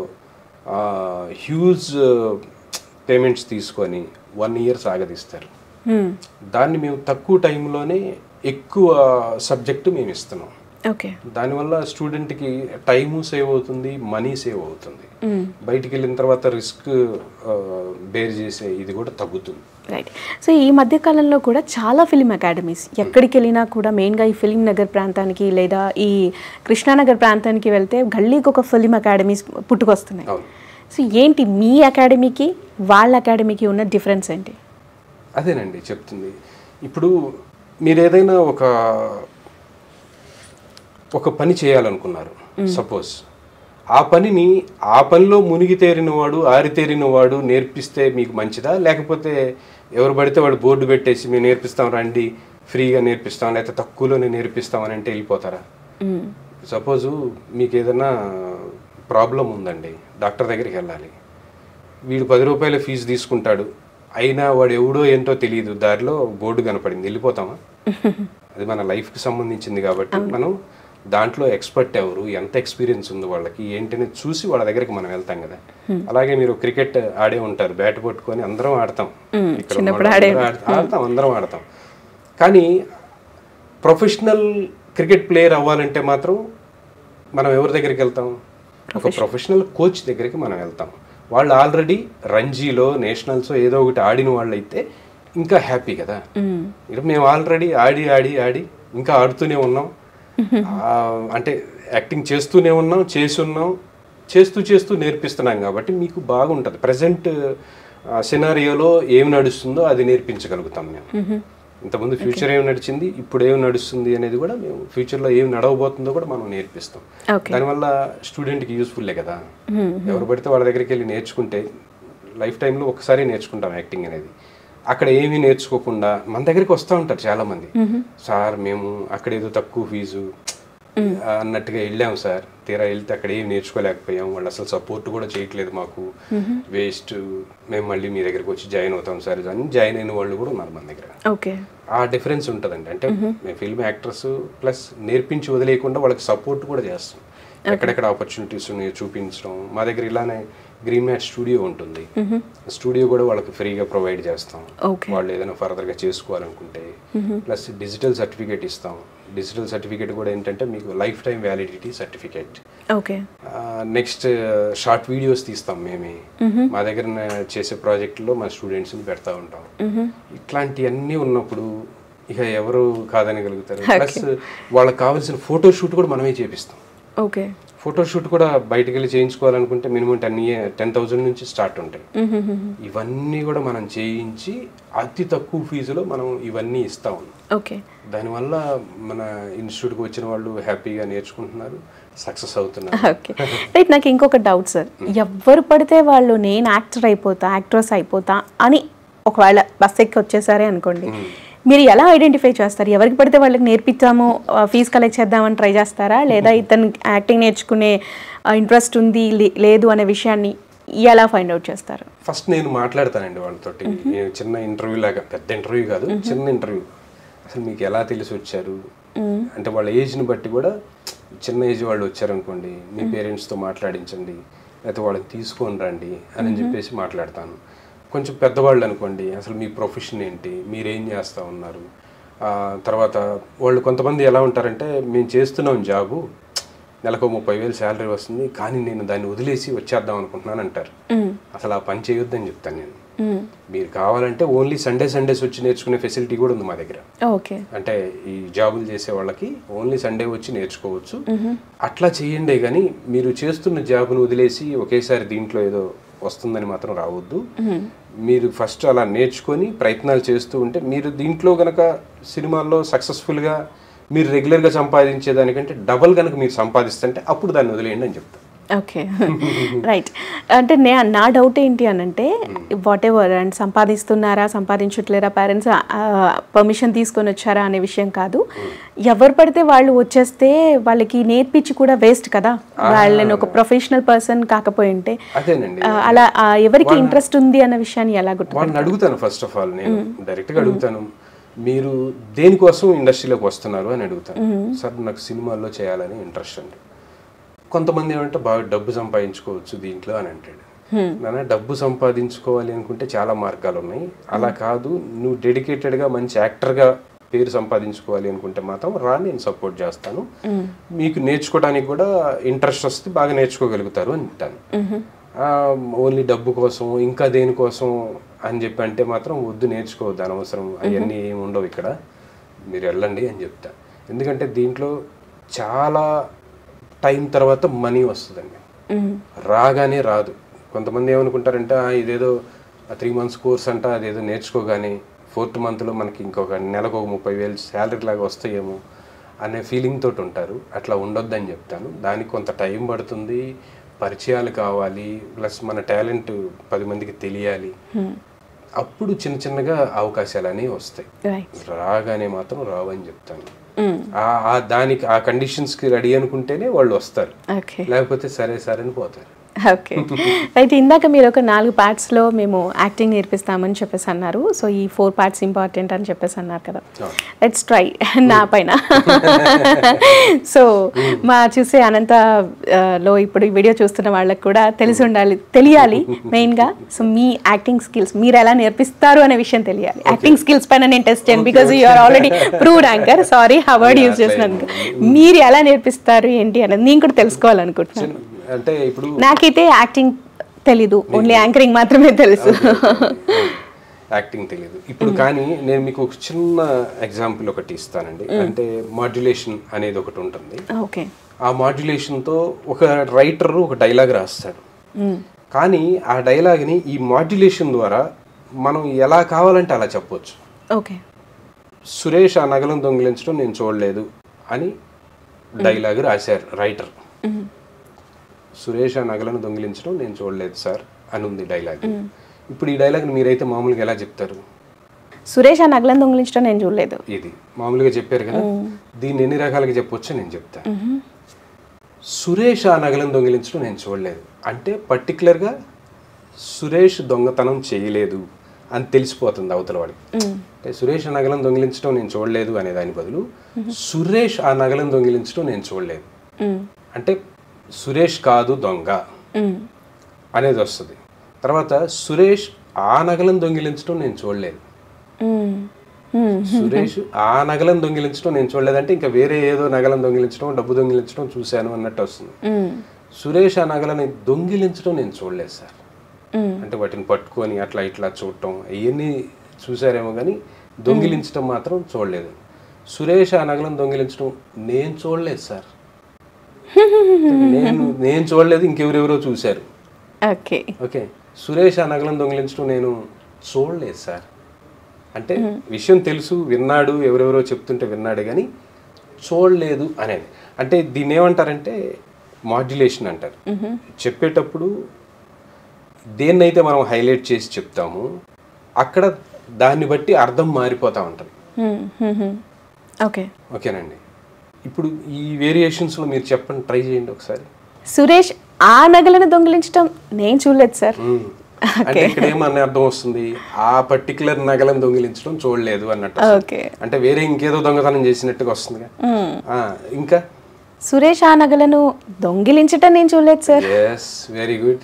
హ్యూజ్ పేమెంట్స్ తీసుకొని వన్ ఇయర్ సాగదీస్తారు దాన్ని మేము తక్కువ టైంలోనే ఎక్కువ సబ్జెక్టు మేము ఇస్తున్నాం ఓకే దానివల్ల స్టూడెంట్కి టైము సేవ్ అవుతుంది మనీ సేవ్ అవుతుంది బయటికి వెళ్ళిన తర్వాత రిస్క్ బేర్ చేసే ఇది కూడా తగ్గుతుంది రైట్ సో ఈ మధ్య కాలంలో కూడా చాలా ఫిలిం అకాడమీస్ ఎక్కడికి వెళ్ళినా కూడా మెయిన్గా ఈ ఫిలిం నగర్ ప్రాంతానికి లేదా ఈ కృష్ణానగర్ ప్రాంతానికి వెళ్తే గల్లీకి ఒక ఫిలిం అకాడమీస్ పుట్టుకొస్తున్నాయి అవును సో ఏంటి మీ అకాడమీకి వాళ్ళ అకాడమీకి ఉన్న డిఫరెన్స్ ఏంటి అదేనండి చెప్తుంది ఇప్పుడు మీరు ఏదైనా ఒక ఒక పని చేయాలనుకున్నారు సపోజ్ ఆ పనిని ఆ పనిలో మునిగి తేరిన వాడు ఆరితేరిన వాడు నేర్పిస్తే మీకు మంచిదా లేకపోతే ఎవరు పడితే వాడు బోర్డు పెట్టేసి మేము నేర్పిస్తాం రండి ఫ్రీగా నేర్పిస్తాం లేకపోతే తక్కువలోనే నేర్పిస్తాం అని అంటే వెళ్ళిపోతారా సపోజు మీకు ఏదైనా ప్రాబ్లం ఉందండి డాక్టర్ దగ్గరికి వెళ్ళాలి వీడు పది రూపాయల ఫీజు తీసుకుంటాడు అయినా వాడు ఎవడో ఏంటో తెలియదు దారిలో బోర్డు కనపడింది వెళ్ళిపోతామా అది మన లైఫ్కి సంబంధించింది కాబట్టి మనం దాంట్లో ఎక్స్పర్ట్ ఎవరు ఎంత ఎక్స్పీరియన్స్ ఉంది వాళ్ళకి ఏంటనే చూసి వాళ్ళ దగ్గరికి మనం వెళ్తాం కదా అలాగే మీరు క్రికెట్ ఆడే ఉంటారు బ్యాట్ పట్టుకొని అందరం ఆడతాం ఇక్కడ చిన్నప్పుడు ఉన్నవాళ్ళు అందరూ ఆడ- ఆడతాం అందరం ఆడతాం కానీ ప్రొఫెషనల్ క్రికెట్ ప్లేయర్ అవ్వాలంటే మాత్రం మనం ఎవరి దగ్గరికి వెళ్తాం ఒక ప్రొఫెషనల్ కోచ్ దగ్గరికి మనం వెళ్తాం వాళ్ళు ఆల్రెడీ రంజీలో నేషనల్స్ ఏదో ఒకటి ఆడిన వాళ్ళు అయితే ఇంకా హ్యాపీ కదా ఇక్కడ మేము ఆల్రెడీ ఆడి ఆడి ఆడి ఇంకా ఆడుతూనే ఉన్నాం ఆ, అంటే యాక్టింగ్ చేస్తూనే ఉన్నాం చేసి ఉన్నాం చేస్తూ చేస్తూ నేర్పిస్తున్నాం కాబట్టి మీకు బాగుంటుంది ప్రజెంట్ సినారియోలో ఏం నడుస్తుందో అది నేర్పించగలుగుతాం మేము ఇంతకుముందు ఫ్యూచర్ ఏం నడిచింది ఇప్పుడు ఏం నడుస్తుంది అనేది కూడా మేము ఫ్యూచర్లో ఏం నడవబోతుందో కూడా మనం నేర్పిస్తాం ఓకే దానివల్ల స్టూడెంట్కి యూస్ఫుల్లే కదా ఎవరు పడితే వాళ్ళ దగ్గరికి వెళ్ళి నేర్చుకుంటే లైఫ్ టైంలో ఒకసారి నేర్చుకుంటాం యాక్టింగ్ అనేది అక్కడ ఏమీ నేర్చుకోకుండా మన దగ్గరికి వస్తూ ఉంటారు చాలా మంది సార్ మేము అక్కడ ఏదో తక్కువ ఫీజు అన్నట్టుగా వెళ్ళాం సార్ తీరా వెళ్తే అక్కడ ఏం నేర్చుకోలేకపోయాం వాళ్ళు అసలు సపోర్ట్ కూడా చేయట్లేదు మాకు వేస్ట్ మేము మళ్ళీ మీ దగ్గరికి వచ్చి జాయిన్ అవుతాం సార్ అని జాయిన్ అయిన వాళ్ళు కూడా ఉన్నారు మన దగ్గర ఓకే ఆ డిఫరెన్స్ ఉంటుందండి అంటే మేము ఫిల్మ్ యాక్టర్స్ ప్లస్ నేర్పించి వదిలేయకుండా వాళ్ళకి సపోర్ట్ కూడా చేస్తాం ఎక్కడెక్కడ ఆపర్చునిటీస్ ఉన్నాయో చూపించడం మా దగ్గర ఇలానే గ్రీన్ మ్యాట్ స్టూడియో ఉంటుంది స్టూడియో కూడా వాళ్ళకి ఫ్రీగా ప్రొవైడ్ చేస్తాం ఓకే వాళ్ళు ఏదైనా ఫర్దర్గా చేసుకోవాలనుకుంటే ప్లస్ డిజిటల్ సర్టిఫికేట్ ఇస్తాం డిజిటల్ సర్టిఫికేట్ కూడా ఏంటంటే మీకు life time validity certificate okay next short videos తీస్తాం మేమే మా దగ్గర న- చేసే ప్రాజెక్టులో మా స్టూడెంట్స్ని పెడతా ఉంటాం ఇట్లాంటివన్నీ ఉన్నప్పుడు ఇక ఎవరు కాదనగలుగుతారు ప్లస్ వాళ్ళకి కావాల్సిన ఫోటో షూట్ కూడా మనమే చేపిస్తాం ఓకే ఫోటో షూట్ కూడా బయటకు వెళ్ళి చేయించుకోవాలనుకుంటే మినిమం టెన్ టెన్ థౌజండ్ నుంచి స్టార్ట్ ఉంటాయి ఇవన్నీ కూడా మనం చేయించి అతి తక్కువ ఫీజులో మనం ఇవన్నీ ఇస్తాం ఓకే దానివల్ల మన ఇన్స్టిట్యూట్కి వచ్చిన వాళ్ళు హ్యాపీగా నేర్చుకుంటున్నారు సక్సెస్ అవుతున్నారు ఓకే రైట్ నాకు ఇంకొక డౌట్ సార్ ఎవరు పడితే వాళ్ళు నేను యాక్టర్ అయిపోతా యాక్ట్రెస్ అయిపోతా అని ఒకవేళ బస్ ఎక్కి వచ్చేసారే అనుకోండి మీరు ఎలా ఐడెంటిఫై చేస్తారు ఎవరికి పడితే వాళ్ళకి నేర్పించాము ఫీజు కలెక్ట్ చేద్దామని ట్రై చేస్తారా లేదా ఇతను యాక్టింగ్ నేర్చుకునే ఇంట్రెస్ట్ ఉంది లే- లేదు అనే విషయాన్ని ఎలా ఫైండ్ అవుట్ చేస్తారు ఫస్ట్ నేను మాట్లాడతానండి వాళ్ళతోటి నేను చిన్న ఇంటర్వ్యూ లాగా పెద్ద ఇంటర్వ్యూ కాదు చిన్న ఇంటర్వ్యూ అసలు మీకు ఎలా తెలిసి వచ్చారు అంటే వాళ్ళ ఏజ్ని బట్టి కూడా చిన్న ఏజ్ వాళ్ళు వచ్చారనుకోండి మీ పేరెంట్స్తో మాట్లాడించండి లేకపోతే వాళ్ళని తీసుకొని రండి అని చెప్పేసి మాట్లాడతాను కొంచెం పెద్దవాళ్ళు అనుకోండి అసలు మీ ప్రొఫెషన్ ఏంటి మీరేం చేస్తూ ఉన్నారు ఆ, తర్వాత వాళ్ళు కొంతమంది ఎలా ఉంటారంటే మేము చేస్తున్నాం జాబు నెలకు ముప్పై వేలు శాలరీ వస్తుంది కానీ నేను దాన్ని వదిలేసి వచ్చేద్దాం అనుకుంటున్నాను అంటారు అసలు ఆ పని చేయొద్దని చెప్తాను నేను మీరు కావాలంటే ఓన్లీ సండే సండేస్ వచ్చి నేర్చుకునే ఫెసిలిటీ కూడా ఉంది మా దగ్గర ఓకే అంటే ఈ జాబులు చేసే వాళ్ళకి ఓన్లీ సండే వచ్చి నేర్చుకోవచ్చు అట్లా చేయండి కానీ మీరు చేస్తున్న జాబ్ను వదిలేసి ఒకేసారి దీంట్లో ఏదో వస్తుందని మాత్రం రావద్దు మీరు ఫస్ట్ అలా నేర్చుకొని ప్రయత్నాలు చేస్తూ ఉంటే మీరు దీంట్లో గనక సినిమాల్లో సక్సెస్ఫుల్గా మీరు రెగ్యులర్గా సంపాదించేదానికంటే డబల్ కనుక మీరు సంపాదిస్తుంటే అప్పుడు దాన్ని వదిలేయండి అని చెప్తాను ఓకే రైట్ అంటే నే నా డౌట్ ఏంటి అని అంటే వాట్ ఎవర్ అండ్ సంపాదిస్తున్నారా సంపాదించట్లేరా పేరెంట్స్ పర్మిషన్ తీసుకొని వచ్చారా అనే విషయం కాదు ఎవరు పడితే వాళ్ళు వచ్చేస్తే వాళ్ళకి నేర్పించి కూడా వేస్ట్ కదా వాళ్ళని ఒక ప్రొఫెషనల్ పర్సన్ కాకపోయి ఉంటే అదేనండి ఆ, అలా ఆ, ఎవరికి ఇంట్రెస్ట్ ఉంది అన్న విషయాన్ని ఎలా గుర్తు వాళ్ళని అడుగుతాను ఫస్ట్ ఆఫ్ ఆల్ నేను డైరెక్ట్గా అడుగుతాను మీరు దేనికోసం ఇండస్ట్రీలోకి వస్తున్నారు అని అడుగుతాను సార్ నాకు సినిమాల్లో చేయాలని ఇంట్రెస్ట్ అండి కొంతమంది ఏమంటే బాగా డబ్బు సంపాదించుకోవచ్చు దీంట్లో అని అంటాడు నాన్న డబ్బు సంపాదించుకోవాలి అనుకుంటే చాలా మార్గాలు ఉన్నాయి అలా కాదు నువ్వు డెడికేటెడ్గా మంచి యాక్టర్గా పేరు సంపాదించుకోవాలి అనుకుంటే మాత్రం రా నేను సపోర్ట్ చేస్తాను మీకు నేర్చుకోవడానికి కూడా ఇంట్రెస్ట్ వస్తే బాగా నేర్చుకోగలుగుతారు అని అంటాను ఓన్లీ డబ్బు కోసం ఇంకా దేనికోసం అని చెప్పి అంటే మాత్రం వద్దు నేర్చుకోవద్దు అనవసరం అవన్నీ ఏమి ఉండవు ఇక్కడ మీరు వెళ్ళండి అని చెప్తా ఎందుకంటే దీంట్లో చాలా టైం తర్వాత మనీ వస్తుందండి రాగానే రాదు కొంతమంది ఏమనుకుంటారంటే "ఆ, ఇదేదో త్రీ మంత్స్ కోర్స్ అంట అదేదో నేర్చుకోగానే ఫోర్త్ మంత్లో మనకి ఇంకొక నెలకు ఒక ముప్పై వేలు శాలరీ లాగా వస్తాయేమో అనే ఫీలింగ్ తోటి ఉంటారు అట్లా ఉండొద్దని చెప్తాను దానికి కొంత టైం పడుతుంది పరిచయాలు కావాలి ప్లస్ మన టాలెంట్ పది మందికి తెలియాలి అప్పుడు చిన్న చిన్నగా అవకాశాలు అనేవి వస్తాయి రైట్ రాగానే మాత్రం రావని చెప్తాను ఆ- ఆ దానికి ఆ కండిషన్స్కి రెడీ అనుకుంటేనే వాళ్ళు వస్తారు ఓకే లేకపోతే సరే సరే అని పోతారు ఓకే అయితే ఇందాక మీరు ఒక నాలుగు పార్ట్స్లో మేము యాక్టింగ్ నేర్పిస్తామని చెప్పేసి అన్నారు సో ఈ ఫోర్ పార్ట్స్ ఇంపార్టెంట్ అని చెప్పేసి అన్నారు కదా అవును. లెట్స్ ట్రై నా పైన సో మా చూసే అనంత ఆ, లో ఇప్పుడు ఈ వీడియో చూస్తున్న వాళ్ళకి కూడా తెలిసి ఉండాలి తెలియాలి మెయిన్గా సో మీ యాక్టింగ్ స్కిల్స్ మీరు ఎలా నేర్పిస్తారు అనే విషయం తెలియాలి యాక్టింగ్ స్కిల్స్ పైన నేను టెస్ట్ చేయను because you are already proved anchor sorry hard word use చేసినందుకు మీరు ఎలా నేర్పిస్తారు ఏంటి అనేది నేను కూడా తెలుసుకోవాలనుకుంటున్నాను చిన్న- అంటే ఇప్పుడు నాకైతే యాక్టింగ్ తెలీదు ఓన్లీ యాంకరింగ్ మాత్రమే తెలుసు యాక్టింగ్ తెలియదు ఇప్పుడు కానీ నేను మీకు ఒక చిన్న ఎగ్జాంపుల్ ఒకటి ఇస్తానండి అంటే మాడ్యులేషన్ అనేది ఒకటి ఉంటుంది ఓకే ఆ మాడ్యులేషన్తో ఒక రైటర్ ఒక డైలాగ్ రాస్తాడు కానీ ఆ డైలాగ్ని ఈ మాడ్యులేషన్ ద్వారా మనం ఎలా కావాలంటే అలా చెప్పొచ్చు ఓకే సురేష్ ఆ నగలను దొంగిలించడం నేను చూడలేదు అని డైలాగ్ రాశారు రైటర్ సురేష్ ఆ నగలను దొంగిలించడం నేను చూడలేదు సార్ అని ఉంది డైలాగ్ ఇప్పుడు ఈ డైలాగ్ని మీరైతే మామూలుగా ఎలా చెప్తారు సురేష్ ఆ నగలను దొంగిలించడం నేను చూడలేదు ఇది మామూలుగా చెప్పారు కదా దీన్ని ఎన్ని రకాలుగా చెప్పొచ్చో నేను చెప్తాను సురేష్ ఆ నగలను దొంగిలించడం నేను చూడలేదు అంటే పర్టికులర్గా సురేష్ దొంగతనం చేయలేదు అని తెలిసిపోతుంది అవతల వాడికి అంటే సురేష్ ఆ నగలను దొంగిలించడం నేను చూడలేదు అనే దాని బదులు సురేష్ ఆ నగలను దొంగిలించడం నేను చూడలేదు అంటే సురేష్ కాదు దొంగ అనేది వస్తుంది తర్వాత సురేష్ ఆ నగలను దొంగిలించడం నేను చూడలేదు సురేష్ ఆ నగలను దొంగిలించడం నేను చూడలేదంటే ఇంకా వేరే ఏదో నగలను దొంగిలించడం డబ్బు దొంగిలించడం చూశాను అన్నట్టు వస్తుంది సురేష్ ఆ నగలని దొంగిలించడం నేను చూడలేదు సార్ అంటే వాటిని పట్టుకొని అట్లా ఇట్లా చూడటం అవన్నీ చూసారేమో కానీ దొంగిలించడం మాత్రం చూడలేదు సురేష్ ఆ నగలను దొంగిలించడం నేను చూడలేదు సార్ నేను నేను చూడలేదు ఇంకెవరెవరో చూశారు ఓకే ఓకే సురేష్ ఆ నగలను దొంగిలించడం నేను చూడలేదు సార్ అంటే విషయం తెలుసు విన్నాడు ఎవరెవరో చెప్తుంటే విన్నాడు కానీ చూడలేదు అనేది అంటే దీన్ని ఏమంటారంటే మాడ్యులేషన్ అంటారు చెప్పేటప్పుడు దేన్నైతే మనం హైలైట్ చేసి చెప్తామో అక్కడ దాన్ని బట్టి అర్థం మారిపోతూ ఉంటుంది ఓకే ఓకేనండి ఇప్పుడు ఈ వేరియేషన్స్లో మీరు చెప్పండి ట్రై చేయండి ఒకసారి సురేష్ ఆ నగలను దొంగిలించడం నేను చూడలేదు సార్ మ్మ్. అంటే ఇక్కడ ఏమని అర్థం వస్తుంది ఆ పర్టికులర్ నగలను దొంగిలించడం చూడలేదు అన్నట్టు వస్తుంది. ఓకే అంటే వేరే ఇంకేదో దొంగతనం చేసినట్టుగా వస్తుందిగా ఆ, ఇంకా సురేష్ ఆ నగలను దొంగిలించటం నేను చూడలేదు సార్ ఎస్ వెరీ గుడ్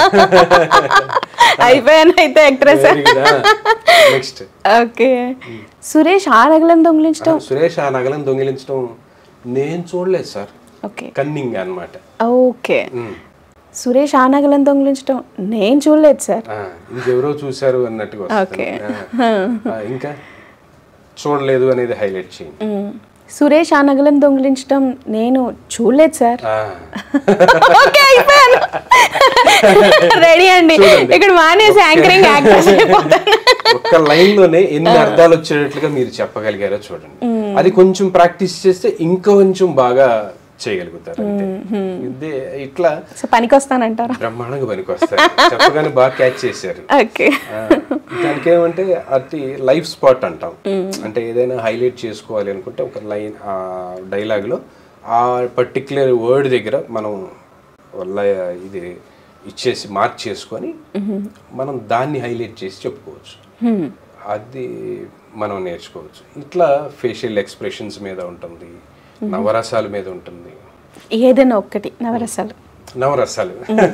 అయిపోయాను అయితే actress very good next okay Suresh ఆ నగలను దొంగిలించటం సురేష్ ఆ నగలను దొంగిలించడం నేను చూడలేదు సార్ ఓకే కన్నింగ్ అన్నమాట ఓకే సురేష్ ఆ నగలను దొంగిలించటం నేను చూడలేదు సార్ ఆ, ఇంకెవరో చూశారు అన్నట్టుగా వస్తుంది ఓకే. ఆ. ఆ, ఇంకా చూడలేదు అనేది హైలైట్ చేయండి మ్మ్. సురేష్ ఆ నగలను దొంగిలించటం నేను చూడలేదు సార్ ఆ. ఓకే అయిపోయాను రెడీ అండి ఇక్కడ మానేసి యాంకరింగ్ యాక్టర్స్ అయిపోతాను ఒక్క లైన్ లోనే ఎన్ని అర్థాలు వచ్చేటట్లుగా మీరు చెప్పగలిగారో చూడండి అది కొంచెం ప్రాక్టీస్ చేస్తే ఇంకా కొంచెం బాగా చేయగలుగుతారు అంతే ఇదే ఇట్లా సో పనికి వస్తానంటారా బ్రహ్మాండంగా పనికొస్తారు చెప్పగానే బాగా క్యాచ్ చేశారు ఓకే ఆ, దానికి ఏమంటే అది లైఫ్ స్పాట్ అంటాం అంటే ఏదైనా హైలైట్ చేసుకోవాలి అనుకుంటే ఒక లైన్ ఆ డైలాగ్లో ఆ పర్టిక్యులర్ వర్డ్ దగ్గర మనం లై- ఇది ఇచ్చేసి మార్క్ చేసుకొని మనం దాన్ని హైలైట్ చేసి చెప్పుకోవచ్చు అది మనం నేర్చుకోవచ్చు ఇట్లా ఫేషియల్ ఎక్స్ప్రెషన్స్ మీద ఉంటుంది నవరసాల మీద ఉంటుంది ఏదైనా ఒక్కటి నవరసాలు నవరసాలు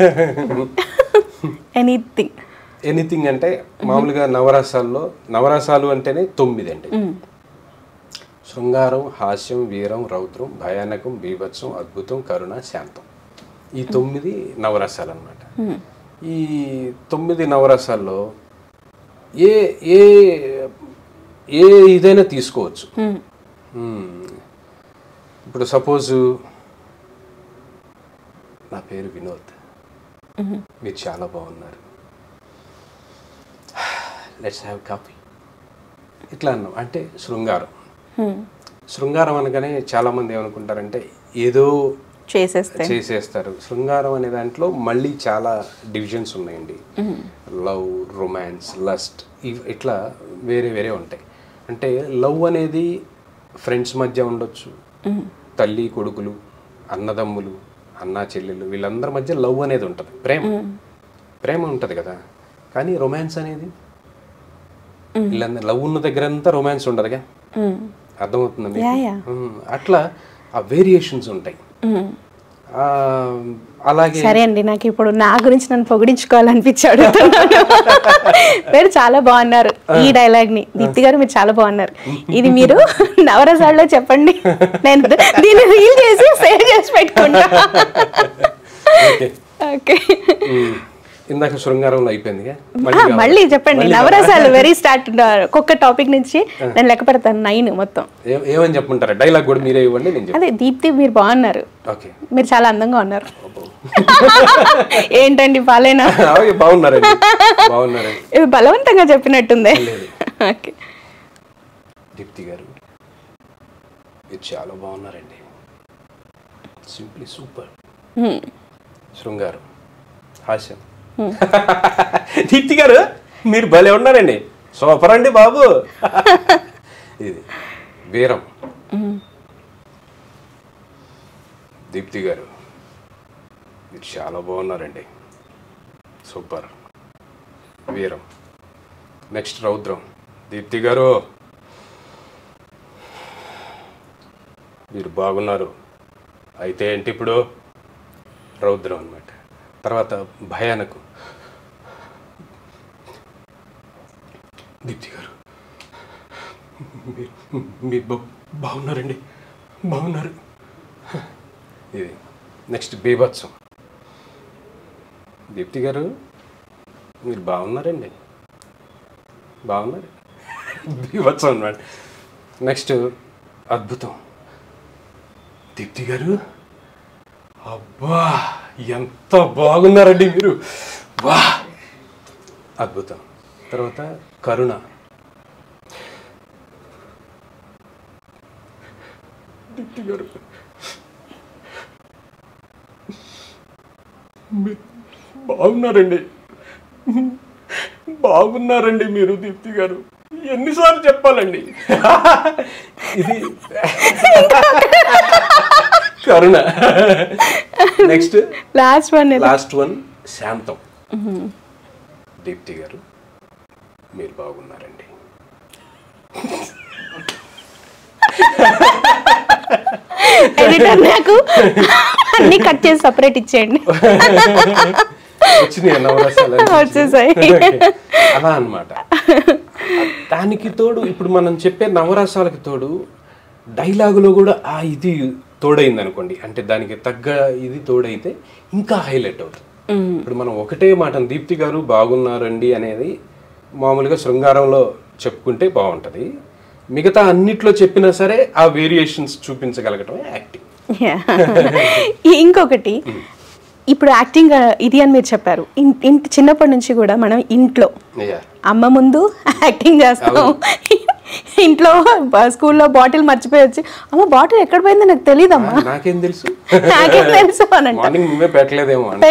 ఎనీథింగ్ ఎనీథింగ్ అంటే మామూలుగా నవరసాల్లో నవరసాలు అంటేనే తొమ్మిది అండి శృంగారం హాస్యం వీరం రౌద్రం భయానకం బీభత్సం అద్భుతం కరుణ శాంతం ఈ తొమ్మిది నవరసాలు అన్నమాట ఈ తొమ్మిది నవరసాల్లో ఏ ఏ ఏ ఇదైనా తీసుకోవచ్చు మ్మ్. ఇప్పుడు సపోజ్ నా పేరు వినోద్ మీరు చాలా బాగున్నారు లెట్స్ హ్యావ్ కాఫీ ఇట్లా అన్నాం అంటే శృంగారం శృంగారం అనగానే చాలామంది ఏమనుకుంటారంటే ఏదో చేసేస్తే చేసేస్తారు శృంగారం అనే దాంట్లో మళ్ళీ చాలా డివిజన్స్ ఉన్నాయండి లవ్ రొమాన్స్ లస్ట్ ఇట్లా వేరే వేరే ఉంటాయి అంటే లవ్ అనేది ఫ్రెండ్స్ మధ్య ఉండొచ్చు తల్లి కొడుకులు అన్నదమ్ములు అన్నా చెల్లెలు వీళ్ళందరి మధ్య లవ్ అనేది ఉంటుంది ప్రేమ ప్రేమ ఉంటుంది కదా కానీ రొమాన్స్ అనేది వీళ్ళందరూ లవ్ ఉన్న దగ్గర అంతా రొమాన్స్ ఉండదుగా మ్మ్. అర్థమవుతుందా మీకు? Yeah, yeah. ఉమ్, అట్లా ఆ వేరియేషన్స్ ఉంటాయి మ్మ్. ఆ, అలాగే సరే అండి నాకు ఇప్పుడు నా గురించి నన్ను పొగిడించుకోవాలనిపించాడు మీరు చాలా బాగున్నారు ఈ డైలాగ్ ని దీప్తి గారు మీరు చాలా బాగున్నారు ఇది మీరు నవరసాల్లో చెప్పండి నేను దీన్ని రీల్ చేసి సేవ్ చేసి పెట్టుకుంటా ఓకే. ఓకే ఉమ్, ఇందాక శృంగారంలో అయిపోయిందిగా ఆ, మళ్ళీ కావాలి. మళ్ళీ చెప్పండి మళ్ళీ నవరసాలు వెరీ స్టార్ట్ ఒక్కొక్క టాపిక్ నుంచి నేను లెక్క పెడతాను నైన్ మొత్తం ఏ- ఏమని చెప్పమంటారా డైలాగ్ కూడా మీరే ఇవ్వండి నేను చెప్తాను అదే దీప్తి మీరు బాగున్నారు ఓకే మీరు చాలా అందంగా ఉన్నారు ఏంటండి బాలేనా అలాగే బాగున్నారండి బాగున్నారండి ఇది బలవంతంగా చెప్పినట్టుంది లేదు ఓకే దీప్తి గారు మీరు చాలా బాగున్నారండి సింప్లీ సూపర్ శృంగారం హాస్యం దీప్తి గారు మీరు భలే ఉన్నారండి సూపర్ అండి బాబు ఇది వీరం దీప్తి గారు మీరు చాలా బాగున్నారండి సూపర్ వీరం నెక్స్ట్ రౌద్రం దీప్తి గారు మీరు బాగున్నారు అయితే ఏంటి ఇప్పుడు రౌద్రం అన్నమాట తర్వాత భయానకు దీప్తి గారు మీరు మీరు బా- బాగున్నారండి బాగున్నారు ఇది నెక్స్ట్ బీభత్సం దీప్తి గారు మీరు బాగున్నారండి బాగున్నారు బీభత్సం అన్నమాట నెక్స్ట్ అద్భుతం దీప్తి గారు అబ్బా ఎంత బాగున్నారండి మీరు వా అద్భుతం తర్వాత కరుణ దీప్తి గారు మీరు బాగున్నారండి బాగున్నారండి మీరు దీప్తి గారు ఎన్నిసార్లు చెప్పాలండి ఇది కరుణ next last one last one శాంతం దీప్తి గారు మీరు బాగున్నారండి ఎడిటర్ నాకు అన్ని కట్ చేసి సపరేట్ ఇచ్చేయండి వచ్చినాయి నవరసాలు అన్నీ వచ్చేసాయి. Okay. అలా అన్నమాట దానికి తోడు ఇప్పుడు మనం చెప్పే నవరసాలకి తోడు డైలాగులో కూడా ఆ ఇది తోడైంది అనుకోండి అంటే దానికి తగ్గ ఇది తోడైతే ఇంకా హైలైట్ అవుతుంది ఇప్పుడు మనం ఒకటే మాట దీప్తి గారు బాగున్నారండి అనేది మామూలుగా శృంగారంలో చెప్పుకుంటే బాగుంటుంది మిగతా అన్నిట్లో చెప్పినా సరే ఆ వేరియేషన్స్ చూపించగలగటమే యాక్టింగ్ Yeah. ఇంకొకటి ఇప్పుడు యాక్టింగ్ ఇది అని మీరు చెప్పారు ఇన్- ఇంటి చిన్నప్పటి నుంచి కూడా మనం ఇంట్లో యా అమ్మ ముందు యాక్టింగ్ చేస్తాం ఇంట్లో బ- స్కూల్లో బాటిల్ మర్చిపోయి వచ్చి అమ్మ బాటిల్ ఎక్కడ పోయిందో నాకు తెలియదమ్మా నాకేం తెలుసు నాకేం తెలుసు అని అంట. మార్నింగ్ నువ్వే పెట్టలేదేమో అంట.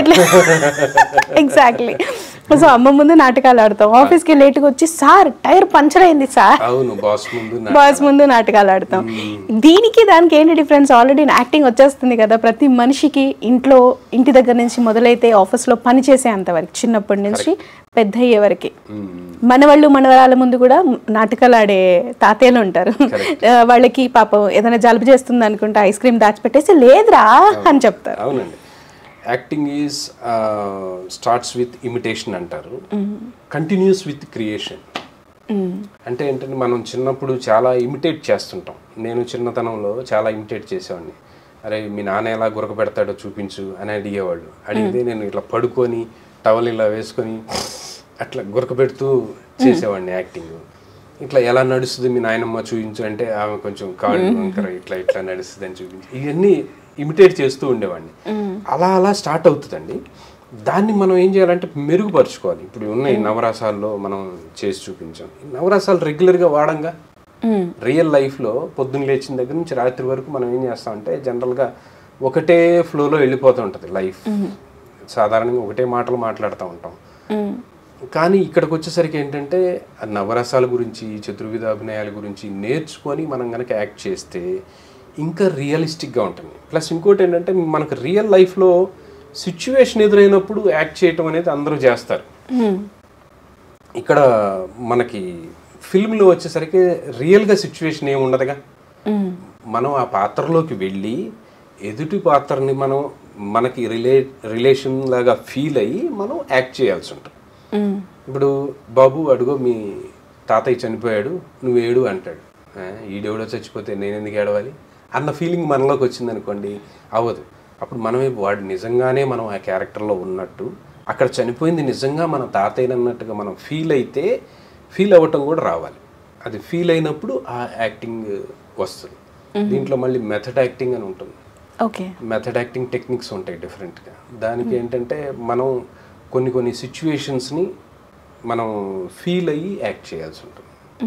ఎగ్జాక్ట్లీ సో అమ్మ ముందు నాటకాలు ఆడతాం ఆఫీస్కి లేట్గా వచ్చి సార్ టైర్ పంచర్ అయింది సార్ అవును బాస్ ముందు నా- బాస్ ముందు నాటకాలు ఆడతాం దీనికి దానికి ఏంటి డిఫరెన్స్ ఆల్రెడీ యాక్టింగ్ వచ్చేస్తుంది కదా ప్రతి మనిషికి ఇంట్లో ఇంటి దగ్గర నుంచి మొదలైతే ఆఫీస్లో పని చేసేంత వరకు చిన్నప్పటి నుంచి పెద్ద అయ్యే వరకు మనవాళ్ళు మనవరాల ముందు కూడా నాటకాలు ఆడే తాతయ్యలు ఉంటారు ఆ, వాళ్ళకి పాపం ఏదైనా జలుబు చేస్తుంది అనుకుంటే ఐస్ క్రీమ్ దాచిపెట్టేసి లేదురా అని చెప్తారు అవునండి acting is starts with imitation అంటారు కంటిన్యూస్ విత్ క్రియేషన్ అంటే ఏంటంటే మనం చిన్నప్పుడు చాలా ఇమిటేట్ చేస్తుంటాం నేను చిన్నతనంలో చాలా ఇమిటేట్ చేసేవాడిని అరే మీ నాన్న ఎలా గురక పెడతాడో చూపించు అని అడిగేవాళ్ళు అడిగితే నేను ఇట్లా పడుకొని టవల్ ఇలా వేసుకొని అట్లా గురక పెడుతూ చేసేవాడిని యాక్టింగ్ ఇట్లా ఎలా నడుస్తుంది మీ నాయనమ్మ చూపించు అంటే ఆమె కొంచెం కాళ్ళు వంకర ఇట్లా ఇట్లా నడుస్తుంది అని చూపించు ఇవన్నీ ఇమిటేట్ చేస్తూ ఉండేవాడిని అలా అలా స్టార్ట్ అవుతుందండి దాన్ని మనం ఏం చేయాలంటే మెరుగుపరుచుకోవాలి ఇప్పుడు ఉన్న ఈ నవరసాల్లో మనం చేసి చూపించాం ఈ నవరసాలు రెగ్యులర్గా వాడంగా రియల్ లైఫ్లో పొద్దున్న లేచిన దగ్గర నుంచి రాత్రి వరకు మనం ఏం చేస్తామంటే జనరల్గా ఒకటే ఫ్లోలో వెళ్ళిపోతూ ఉంటుంది లైఫ్ సాధారణంగా ఒకటే మాటలు మాట్లాడుతూ ఉంటాం కానీ ఇక్కడికి వచ్చేసరికి ఏంటంటే ఆ నవరసాల గురించి చతుర్విధ అభినయాల గురించి నేర్చుకొని మనం కనుక యాక్ట్ చేస్తే ఇంకా రియలిస్టిక్గా ఉంటుంది ప్లస్ ఇంకోటి ఏంటంటే మనకు రియల్ లైఫ్లో సిచ్యువేషన్ ఎదురైనప్పుడు యాక్ట్ చేయటం అనేది అందరూ చేస్తారు ఇక్కడ మనకి ఫిల్మ్లో వచ్చేసరికి రియల్గా సిచ్యువేషన్ ఏమి ఉండదుగా మనం ఆ పాత్రలోకి వెళ్ళి ఎదుటి పాత్రని మనం మనకి రిలే రిలేషన్ లాగా ఫీల్ అయ్యి మనం యాక్ట్ చేయాల్సి ఉంటుంది ఇప్పుడు బాబు అడుగో మీ తాతయ్య చనిపోయాడు నువ్వు ఏడు అంటాడు "ఆ, ఈడెవడో చచ్చిపోతే నేను ఎందుకు ఏడవాలి అన్న ఫీలింగ్ మనలోకి వచ్చింది అనుకోండి అవ్వదు అప్పుడు మనమే వాడు నిజంగానే మనం ఆ క్యారెక్టర్లో ఉన్నట్టు అక్కడ చనిపోయింది నిజంగా మన తాతయ్య అన్నట్టుగా మనం ఫీల్ అయితే ఫీల్ అవ్వటం కూడా రావాలి అది ఫీల్ అయినప్పుడు ఆ యాక్టింగ్ వస్తుంది దీంట్లో మళ్ళీ మెథడ్ యాక్టింగ్ అని ఉంటుంది ఓకే మెథడ్ యాక్టింగ్ టెక్నిక్స్ ఉంటాయి డిఫరెంట్గా దానికి ఏంటంటే మనం కొన్ని కొన్ని సిచ్యువేషన్స్ని మనం ఫీల్ అయ్యి యాక్ట్ చేయాల్సి ఉంటుంది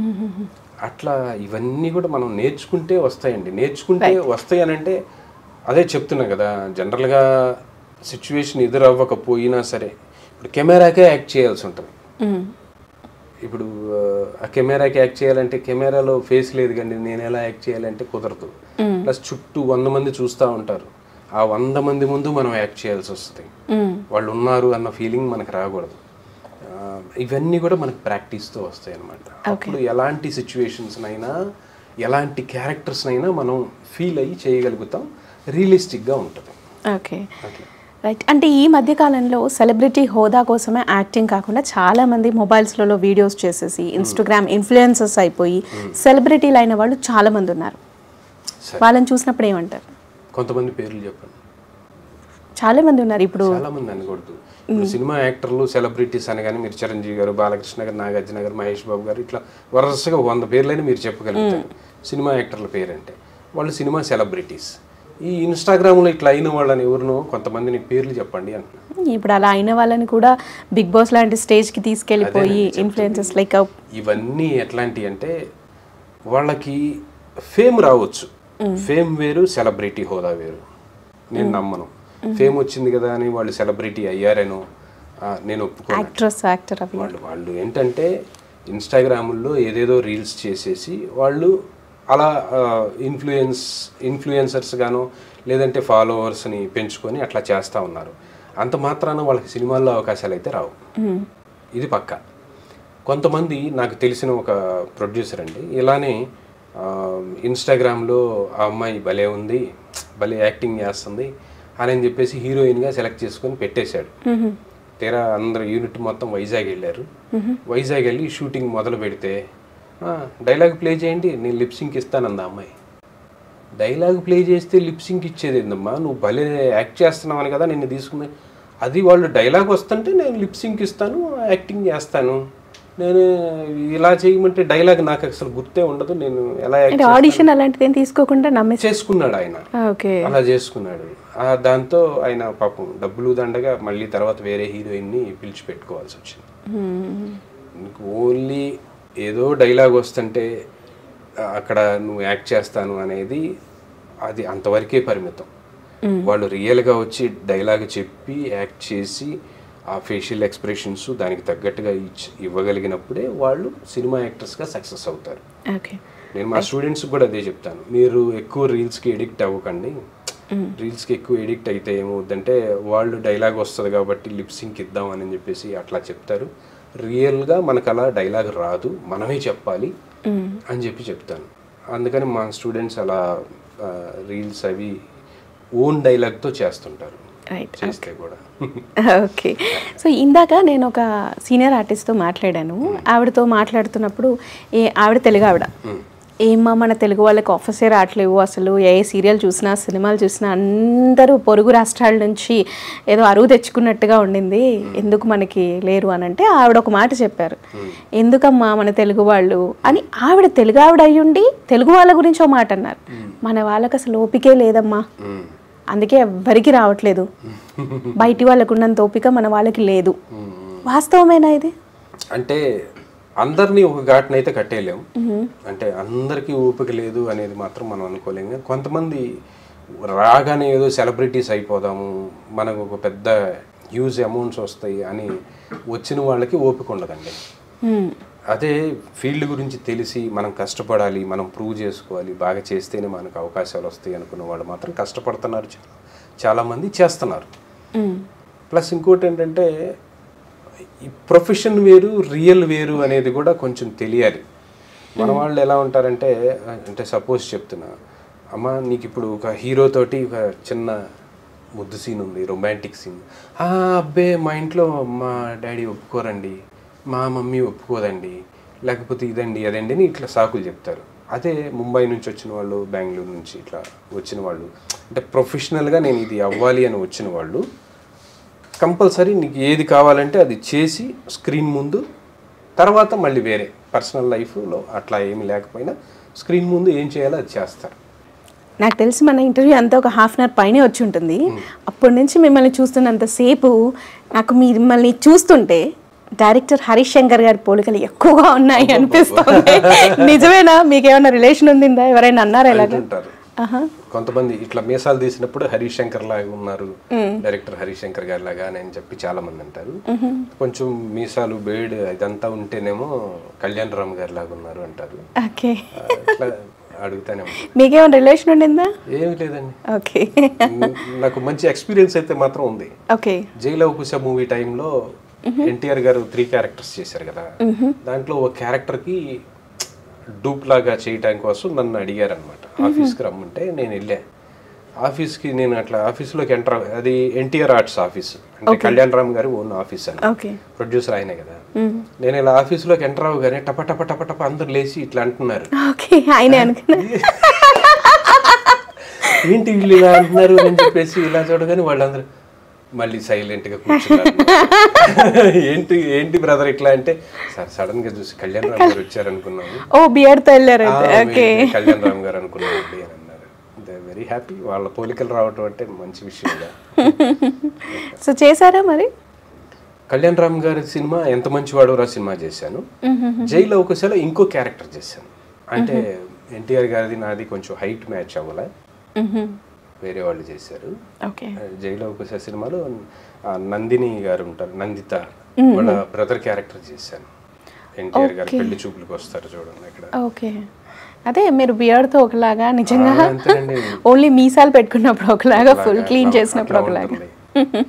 అట్లా ఇవన్నీ కూడా మనం నేర్చుకుంటే వస్తాయండి నేర్చుకుంటే వస్తాయి అని అంటే అదే చెప్తున్నా కదా జనరల్గా సిచ్యువేషన్ ఎదురవ్వకపోయినా సరే ఇప్పుడు కెమెరాకే యాక్ట్ చేయాల్సి ఉంటుంది ఇప్పుడు ఆ, ఆ కెమెరాకి యాక్ట్ చేయాలంటే కెమెరాలో ఫేస్ లేదు కానీ నేను ఎలా యాక్ట్ చేయాలంటే కుదరదు ప్లస్ చుట్టూ వంద మంది చూస్తూ ఉంటారు ఆ వంద మంది ముందు మనం యాక్ట్ చేయాల్సి వస్తుంది వాళ్ళు ఉన్నారు అన్న ఫీలింగ్ మనకు రాకూడదు ఆ, ఇవన్నీ కూడా మనకు ప్రాక్టీస్తో వస్తాయి అనమాట అప్పుడు ఎలాంటి సిచ్యువేషన్స్నైనా ఎలాంటి క్యారెక్టర్స్నైనా మనం ఫీల్ అయ్యి చేయగలుగుతాం రియలిస్టిక్గా ఉంటుంది ఓకే అట్లా రైట్ అంటే ఈ మధ్య కాలంలో సెలబ్రిటీ హోదా కోసమే యాక్టింగ్ కాకుండా చాలా మంది మొబైల్స్లలో వీడియోస్ చేసేసి ఇన్స్టాగ్రామ్ ఇన్ఫ్లుయెన్సర్స్ అయిపోయి సెలబ్రిటీలు అయిన వాళ్ళు చాలా మంది ఉన్నారు సరే వాళ్ళని చూసినప్పుడు ఏమంటారు కొంతమంది పేర్లు చెప్పండి చాలా మంది ఉన్నారు ఇప్పుడు చాలా మంది అనకూడదు ఇప్పుడు సినిమా యాక్టర్లు సెలబ్రిటీస్ అనగానే మీరు చిరంజీవి గారు బాలకృష్ణ గారు నాగార్జున గారు మహేష్ బాబు గారు ఇట్లా వరుసగా ఒక వంద పేర్లైనా మీరు చెప్పగలుగుతారు సినిమా యాక్టర్ల పేరంటే వాళ్ళు సినిమా సెలబ్రిటీస్ ఈ ఇన్స్టాగ్రామ్లో ఇట్లా అయిన వాళ్ళని ఎవరినో కొంతమందిని పేర్లు చెప్పండి అంటున్నా ఇప్పుడు అలా అయిన వాళ్ళని కూడా బిగ్ బాస్ లాంటి స్టేజ్కి తీసుకెళ్ళిపోయి ఇన్ఫ్లుయెన్సెస్ లైక్ ఇవన్నీ ఎట్లాంటి అంటే వాళ్ళకి ఫేమ్ రావచ్చు ఫేమ్ వేరు సెలబ్రిటీ హోదా వేరు నేను నమ్మను ఫేమ్ వచ్చింది కదా అని వాళ్ళు సెలబ్రిటీ అయ్యారేనో ఆ, నేను ఒప్పుకోను యాక్ట్రెస్ యాక్టర్ అవి వాళ్ళు వాళ్ళు ఏంటంటే ఇన్స్టాగ్రాముల్లో ఏదేదో రీల్స్ చేసేసి వాళ్ళు అలా ఇన్ఫ్లుయెన్స్ ఇన్ఫ్లుయెన్సర్స్ గాను లేదంటే ఫాలోవర్స్ని పెంచుకొని అట్లా చేస్తూ ఉన్నారు అంత మాత్రాన వాళ్ళకి సినిమాల్లో అవకాశాలు అయితే రావు ఇది పక్క కొంతమంది నాకు తెలిసిన ఒక ప్రొడ్యూసర్ అండి ఇలానే ఆ, ఇన్స్టాగ్రామ్లో ఆ అమ్మాయి భలే ఉంది భలే యాక్టింగ్ చేస్తుంది అని అని చెప్పేసి హీరోయిన్గా సెలెక్ట్ చేసుకొని పెట్టేశాడు తీరా అందరు యూనిట్ మొత్తం వైజాగ్ వెళ్ళారు వైజాగ్ వెళ్ళి షూటింగ్ మొదలు పెడితే "ఆ, డైలాగ్ ప్లే చేయండి నేను లిప్సింక్ ఇస్తానంది ఆ అమ్మాయి డైలాగ్ ప్లే చేస్తే లిప్సింక్ ఇచ్చేది ఏందమ్మా నువ్వు భలే యాక్ట్ చేస్తున్నావని కదా నిన్ను తీసుకుని అది వాళ్ళు డైలాగ్ వస్తుంటే నేను లిప్సింక్ ఇస్తాను యాక్టింగ్ చేస్తాను నేను ఇలా చేయమంటే డైలాగ్ నాకు అసలు గుర్తే ఉండదు నేను ఎలా యాక్ట్ అంటే ఆడిషన్ అలాంటిది ఏం తీసుకోకుండా నమ్మేసి చేసుకున్నాడు ఆయన ఓకే అలా చేసుకున్నాడు ఆ దాంతో ఆయన పాపం డబ్బులు దండగా మళ్ళీ తర్వాత వేరే హీరోయిన్ని పిలిచి పెట్టుకోవాల్సి వచ్చింది నీకు ఓన్లీ ఏదో డైలాగ్ వస్తుంటే ఆ, అక్కడ నువ్వు యాక్ట్ చేస్తాను అనేది అది అంతవరకే పరిమితం వాళ్ళు రియల్గా వచ్చి డైలాగ్ చెప్పి యాక్ట్ చేసి ఆ ఫేషియల్ ఎక్స్ప్రెషన్స్ దానికి తగ్గట్టుగా ఇచ్చి ఇవ్వగలిగినప్పుడే వాళ్ళు సినిమా యాక్టర్స్గా సక్సెస్ అవుతారు ఓకే నేను మా స్టూడెంట్స్ కూడా అదే చెప్తాను మీరు ఎక్కువ రీల్స్కి ఎడిక్ట్ అవ్వకండి రీల్స్కి ఎక్కువ ఎడిక్ట్ అయితే ఏమవుద్దంటే వాళ్ళు డైలాగ్ వస్తుంది కాబట్టి లిప్సింక్ ఇద్దాం అని చెప్పేసి అట్లా చెప్తారు రియల్గా మనకు అలా డైలాగ్ రాదు మనమే చెప్పాలి అని చెప్పి చెప్తాను అందుకని మా స్టూడెంట్స్ అలా రీల్స్ అవి ఓన్ డైలాగ్తో చేస్తుంటారు రైట్ చేస్తే కూడా ఓకే సో ఇందాక నేను ఒక సీనియర్ ఆర్టిస్ట్తో మాట్లాడాను ఆవిడతో మాట్లాడుతున్నప్పుడు ఏ ఆవిడ తెలుగు ఆవిడ ఏమ్మా మన తెలుగు వాళ్ళకి ఆఫీసే రావట్లేవు అసలు ఏ సీరియల్ చూసినా సినిమాలు చూసినా అందరూ పొరుగు రాష్ట్రాల నుంచి ఏదో అరువు తెచ్చుకున్నట్టుగా ఉండింది ఎందుకు మనకి లేరు అని అంటే ఆవిడ ఒక మాట చెప్పారు ఎందుకమ్మా మన తెలుగు వాళ్ళు అని ఆవిడ తెలుగు ఆవిడ అయ్యుండి తెలుగు వాళ్ళ గురించి ఒక మాట అన్నారు మన వాళ్ళకి అసలు ఓపికే లేదమ్మా మ్మ్. అందుకే ఎవ్వరికి రావట్లేదు బయటి వాళ్ళకు ఉన్నంత ఓపిక మన వాళ్ళకి లేదు వాస్తవమేనా ఇది అంటే అందరినీ ఒక ఘాటునైతే కట్టేయలేం అంటే అందరికీ ఓపిక లేదు అనేది మాత్రం మనం అనుకోలేము కానీ కొంతమంది రాగానే ఏదో సెలబ్రిటీస్ అయిపోదాము మనకు ఒక పెద్ద హ్యూజ్ అమౌంట్స్ వస్తాయి అని వచ్చిన వాళ్ళకి ఓపిక ఉండదండి మ్మ్. అదే ఫీల్డ్ గురించి తెలిసి మనం కష్టపడాలి మనం ప్రూవ్ చేసుకోవాలి బాగా చేస్తేనే మనకు అవకాశాలు వస్తాయి అనుకున్న వాళ్ళు మాత్రం కష్టపడుతున్నారు చాలా చాలామంది చేస్తున్నారు మ్మ్. ప్లస్ ఇంకోటి ఏంటంటే ఈ ప్రొఫెషన్ వేరు రియల్ వేరు అనేది కూడా కొంచెం తెలియాలి మన వాళ్ళు ఎలా ఉంటారంటే అంటే సపోజ్ చెప్తున్నా అమ్మ నీకు ఇప్పుడు ఒక హీరో తోటి ఒక చిన్న ముద్దు సీన్ ఉంది రొమాంటిక్ సీన్ అబ్బే మా ఇంట్లో మా డాడీ ఒప్పుకోరండి మా మమ్మీ ఒప్పుకోదండి లేకపోతే ఇదండి అదండి అని ఇట్లా సాకులు చెప్తారు అదే ముంబై నుంచి వచ్చిన వాళ్ళు బెంగళూరు నుంచి ఇట్లా వచ్చిన వాళ్ళు అంటే ప్రొఫెషనల్గా నేను ఇది అవ్వాలి అని వచ్చిన వాళ్ళు కంపల్సరీ నీకు ఏది కావాలంటే అది చేసి స్క్రీన్ ముందు తర్వాత మళ్ళీ వేరే పర్సనల్ లైఫ్లో అట్లా ఏమి లేకపోయినా స్క్రీన్ ముందు ఏం చేయాలో అది చేస్తారు నాకు తెలిసి మన ఇంటర్వ్యూ అంతా ఒక హాఫ్ అన్ అవర్ పైనే వచ్చి ఉంటుంది అప్పటి నుంచి మిమ్మల్ని చూస్తున్నంతసేపు నాకు మిమ్మల్ని చూస్తుంటే డైరెక్టర్ హరీష్ శంకర్ గారి పోలికలు ఎక్కువగా ఉన్నాయి అనిపిస్తుంది నిజమేనా మీకు ఏమైనా రిలేషన్ ఉందిందా ఎవరైనా అన్నారా ఇలాగా అంటుంటారు కొంతమంది ఇట్లా మీసాలు తీసినప్పుడు హరీష్ శంకర్ లాగా ఉన్నారు డైరెక్టర్ హరీష్ శంకర్ గారి లాగా అని చెప్పి చాలా మంది అంటారు కొంచెం మీసాలు బేడ్ ఇదంతా ఉంటేనేమో కళ్యాణ్ రామ్ గారి లాగా ఉన్నారు అంటారు ఓకే ఆ, ఇట్లా అడుగుతానే ఉంటారు మీకేమైనా రిలేషన్ ఉండిందా ఏమి లేదండి ఓకే నాకు మంచి ఎక్స్పీరియన్స్ అయితే మాత్రం ఉంది ఓకే జైలవ్ కుశ మూవీ టైంలో ఎన్టీఆర్ గారు త్రీ క్యారెక్టర్స్ చేశారు కదా దాంట్లో ఒక క్యారెక్టర్ కి డూప్ లాగా చేయటం కోసం నన్ను అడిగారు అనమాట ఆఫీస్కి రమ్మంటే నేను వెళ్ళా ఆఫీస్కి నేను అట్లా ఆఫీస్లోకి ఎంటర్ అది ఎన్టీఆర్ ఆర్ట్స్ ఆఫీస్ అంటే కళ్యాణ్ రామ్ గారు ఓన్ ఆఫీస్ అని ఓకే ప్రొడ్యూసర్ ఆయనే కదా నేను ఇలా ఆఫీస్లోకి ఎంటర్ అవ్వగానే టప టప టప టప అందరు లేచి ఇట్లా అంటున్నారు ఓకే ఆయనే అనుకున్నా ఏంటి వీళ్ళు ఇలా అంటున్నారు అని చెప్పేసి ఇలా చూడగానే వాళ్ళందరూ మళ్ళీ సైలెంట్ గా కూర్చున్నారు ఏంటి ఏంటి బ్రదర్ ఇట్లా అంటే సార్ సడన్ గా చూసి కళ్యాణ్ రామ్ గారు వచ్చారు అనుకున్నాము ఓ బియర్తో వెళ్ళారు "ఆ, అయితే ఓకే మీరు కళ్యాణ్ రామ్ గారు అనుకున్నామండి అని అన్నారు వెరీ హ్యాపీ వాళ్ళ పోలికలు రావటం అంటే మంచి విషయంగా సో చేశారా మరి కళ్యాణ్ రామ్ గారి సినిమా ఎంత మంచివాడు రా సినిమా చేశాను జైలు అవకాశాలు ఇంకో క్యారెక్టర్ చేశాను అంటే ఎన్టీఆర్ గారిది నాది కొంచెం హైట్ మ్యాచ్ అవ్వలే వేరే వాళ్ళు చేశారు ఓకే జైలు అవకాశ సినిమాలో ఆ నందిని గారు ఉంటారు నందిత వాళ్ళ బ్రదర్ క్యారెక్టర్ చేశాను ఎన్టీఆర్ గారు పెళ్లి చూపులకు వస్తారు చూడండి ఇక్కడ ఓకే అదే మీరు బియర్తో ఒకలాగా నిజంగా ఆ, అంతేనండి ఓన్లీ మీసాలు పెట్టుకున్నప్పుడు ఒకలాగా ఫుల్ క్లీన్ చేసినప్పుడు అట్లా ఒకలాగా ఉంటుంది.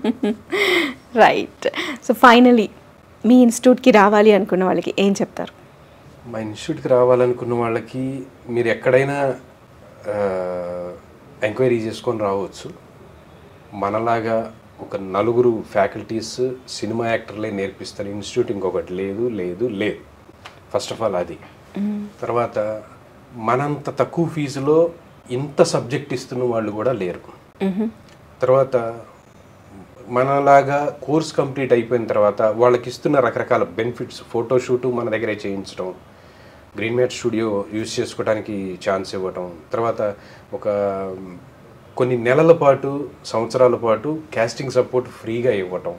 రైట్ సో ఫైనలీ మీ ఇన్స్టిట్యూట్కి రావాలి అనుకున్న వాళ్ళకి ఏం చెప్తారు మా ఇన్స్టిట్యూట్కి రావాలనుకున్న వాళ్ళకి మీరు ఎక్కడైనా ఎంక్వైరీ చేసుకొని రావచ్చు మనలాగా ఒక నలుగురు ఫ్యాకల్టీస్ సినిమా యాక్టర్లే నేర్పిస్తారు ఇన్స్టిట్యూట్ ఇంకొకటి లేదు లేదు లేదు ఫస్ట్ ఆఫ్ ఆల్ అది తర్వాత మనంత తక్కువ ఫీజులో ఇంత సబ్జెక్ట్ ఇస్తున్న వాళ్ళు కూడా లేరు తర్వాత మనలాగా కోర్స్ కంప్లీట్ అయిపోయిన తర్వాత వాళ్ళకి ఇస్తున్న రకరకాల బెనిఫిట్స్ ఫోటోషూట్ మన దగ్గరే చేయించడం గ్రీన్ మ్యాట్ స్టూడియో యూజ్ చేసుకోవడానికి ఛాన్స్ ఇవ్వటం తర్వాత ఒక కొన్ని నెలల పాటు సంవత్సరాల పాటు కాస్టింగ్ సపోర్ట్ ఫ్రీగా ఇవ్వటం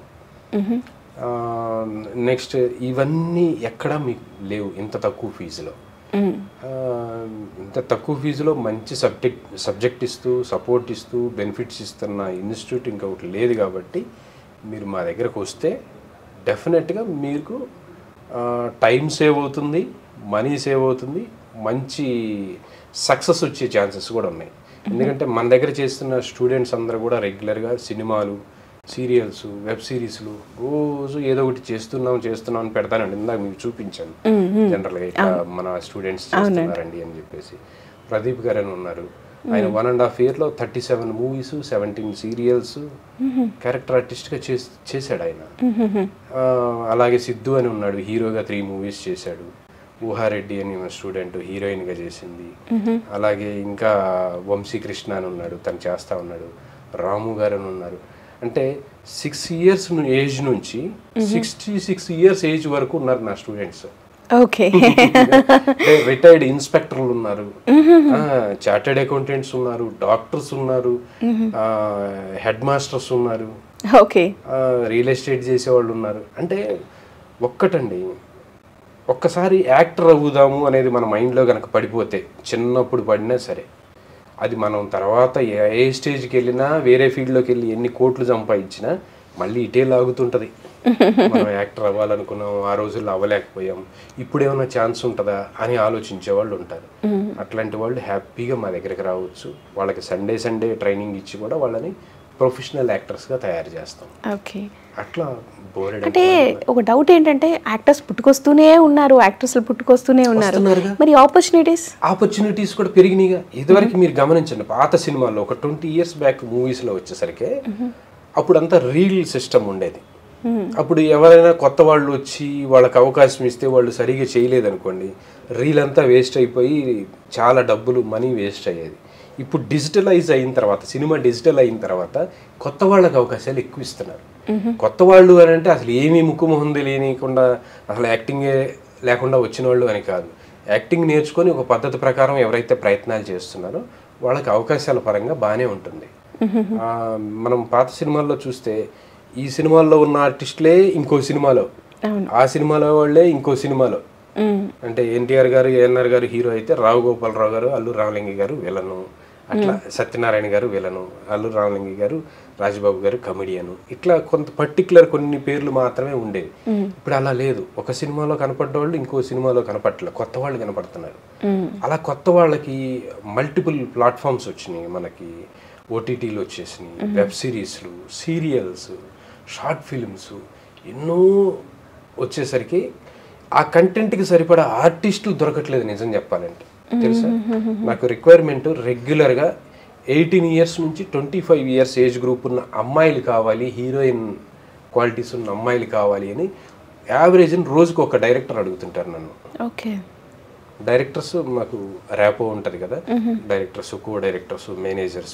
నెక్స్ట్ ఇవన్నీ ఎక్కడా మీకు లేవు ఇంత తక్కువ ఫీజులో ఆ, ఇంత తక్కువ ఫీజులో మంచి సబ్జెక్ట్ సబ్జెక్ట్ ఇస్తూ సపోర్ట్ ఇస్తూ బెనిఫిట్స్ ఇస్తున్న ఇన్స్టిట్యూట్ ఇంకొకటి లేదు కాబట్టి మీరు మా దగ్గరకు వస్తే డెఫినెట్గా మీకు టైం సేవ్ అవుతుంది మనీ సేవ్ అవుతుంది మంచి సక్సెస్ వచ్చే ఛాన్సెస్ కూడా ఉన్నాయి ఎందుకంటే మన దగ్గర చేస్తున్న స్టూడెంట్స్ అందరూ కూడా రెగ్యులర్గా సినిమాలు సీరియల్స్ వెబ్ సిరీస్లు రోజు ఏదో ఒకటి చేస్తున్నాం చేస్తున్నాం అని పెడతానండి ఇందాక మీకు చూపించాను జనరల్గా ఇట్లా మన స్టూడెంట్స్ చేస్తున్నారండి అని చెప్పేసి ప్రదీప్ గారు అని ఉన్నారు ఆయన వన్ అండ్ హాఫ్ ఇయర్లో thirty seven movies seventeen serials character ఆర్టిస్ట్గా చేశాడు ఆయన ఆ, అలాగే సిద్ధు అని ఉన్నాడు హీరోగా త్రీ మూవీస్ చేశాడు ఊహారెడ్డి అని స్టూడెంట్ హీరోయిన్గా చేసింది అలాగే ఇంకా వంశీకృష్ణ అని ఉన్నాడు తను చేస్తా ఉన్నాడు రాము గారు అని ఉన్నారు అంటే సిక్స్ ఇయర్స్ ఏజ్ నుంచి సిక్స్టీ సిక్స్ ఇయర్స్ ఏజ్ వరకు ఉన్నారు నా స్టూడెంట్స్ ఓకే రిటైర్డ్ ఇన్స్పెక్టర్లు ఉన్నారు చార్టెడ్ అకౌంటెంట్స్ ఉన్నారు డాక్టర్స్ ఉన్నారు హెడ్ మాస్టర్స్ ఉన్నారు ఓకే రియల్ ఎస్టేట్ చేసేవాళ్ళు ఉన్నారు అంటే ఒక్కటండి ఒక్కసారి యాక్టర్ అవుదాము అనేది మన మైండ్లో కనుక పడిపోతే చిన్నప్పుడు పడినా సరే అది మనం తర్వాత ఏ ఏ స్టేజ్కి వెళ్ళినా వేరే ఫీల్డ్లోకి వెళ్ళి ఎన్ని కోట్లు సంపాదించినా మళ్ళీ ఇటే లాగుతుంటది మనం యాక్టర్ అవ్వాలనుకున్నాం ఆ రోజుల్లో అవ్వలేకపోయాం ఇప్పుడు ఏమైనా ఛాన్స్ ఉంటుందా అని ఆలోచించే వాళ్ళు ఉంటారు అట్లాంటి వాళ్ళు హ్యాపీగా మా దగ్గరికి రావచ్చు వాళ్ళకి సండే సండే ట్రైనింగ్ ఇచ్చి కూడా వాళ్ళని ప్రొఫెషనల్ యాక్టర్స్గా తయారు చేస్తాం ఓకే అట్లా బోరెడ్ అంటే ఒక డౌట్ ఏంటంటే యాక్టర్స్ పుట్టుకొస్తూనే ఉన్నారు యాక్టర్స్లు పుట్టుకొస్తూనే ఉన్నారు వస్తున్నారుగా. మరి ఆపర్చునిటీస్ ఆపర్చునిటీస్ కూడా పెరిగినాయిగా ఇదివరకు మీరు గమనించండి పాత సినిమాల్లో ఒక ట్వంటీ ఇయర్స్ బ్యాక్ మూవీస్లో వచ్చేసరికి అప్పుడంతా రీల్ సిస్టమ్ ఉండేది అప్పుడు ఎవరైనా కొత్త వాళ్ళు వచ్చి వాళ్ళకి అవకాశం ఇస్తే వాళ్ళు సరిగా చేయలేదనుకోండి రీల్ అంతా వేస్ట్ అయిపోయి చాలా డబ్బులు మనీ వేస్ట్ అయ్యేది ఇప్పుడు డిజిటలైజ్ అయిన తర్వాత సినిమా డిజిటల్ అయిన తర్వాత కొత్త వాళ్ళకి అవకాశాలు ఎక్కువ ఇస్తున్నారు కొత్త వాళ్ళు అని అంటే అసలు ఏమీ ముక్కు మొహం తెలియకుండా అసలు యాక్టింగే లేకుండా వచ్చిన వాళ్ళు అని కాదు యాక్టింగ్ నేర్చుకొని ఒక పద్ధతి ప్రకారం ఎవరైతే ప్రయత్నాలు చేస్తున్నారో వాళ్ళకి అవకాశాల పరంగా బాగానే ఉంటుంది ఆ, మనం పాత సినిమాల్లో చూస్తే ఈ సినిమాల్లో ఉన్న ఆర్టిస్టులే ఇంకో సినిమాలో ఆ సినిమాలో వాళ్ళే ఇంకో సినిమాలో అంటే ఎన్టీఆర్ గారు ఏఎన్ఆర్ గారు హీరో అయితే రావు గోపాలరావు గారు అల్లు రామలింగి గారు విలను అట్లా సత్యనారాయణ గారు విలను అల్లు రామలింగి గారు రాజబాబు గారు కమెడియన్ ఇట్లా కొంత పర్టికులర్ కొన్ని పేర్లు మాత్రమే ఉండేవి ఇప్పుడు అలా లేదు ఒక సినిమాలో కనపడ్డ వాళ్ళు ఇంకో సినిమాలో కనపడట్లేదు కొత్త వాళ్ళు కనపడుతున్నారు అలా కొత్త వాళ్ళకి మల్టిపుల్ ప్లాట్ఫామ్స్ వచ్చినాయి మనకి ఓటీటీలు వచ్చేసినాయి వెబ్ సిరీస్లు సీరియల్స్ షార్ట్ ఫిల్మ్స్ ఎన్నో వచ్చేసరికి ఆ కంటెంట్కి సరిపడా ఆర్టిస్టులు దొరకట్లేదు నిజం చెప్పాలంటే తెలుసా నాకు రిక్వైర్మెంట్ రెగ్యులర్గా ఎయిటీన్ ఇయర్స్ నుంచి twenty five years age group ఉన్న అమ్మాయిలు కావాలి హీరోయిన్ క్వాలిటీస్ ఉన్న అమ్మాయిలు కావాలి అని యావరేజ్ రోజుకు ఒక డైరెక్టర్ అడుగుతుంటారు నన్ను ఓకే డైరెక్టర్స్ మాకు ర్యాపో ఉంటుంది కదా directors co directors managers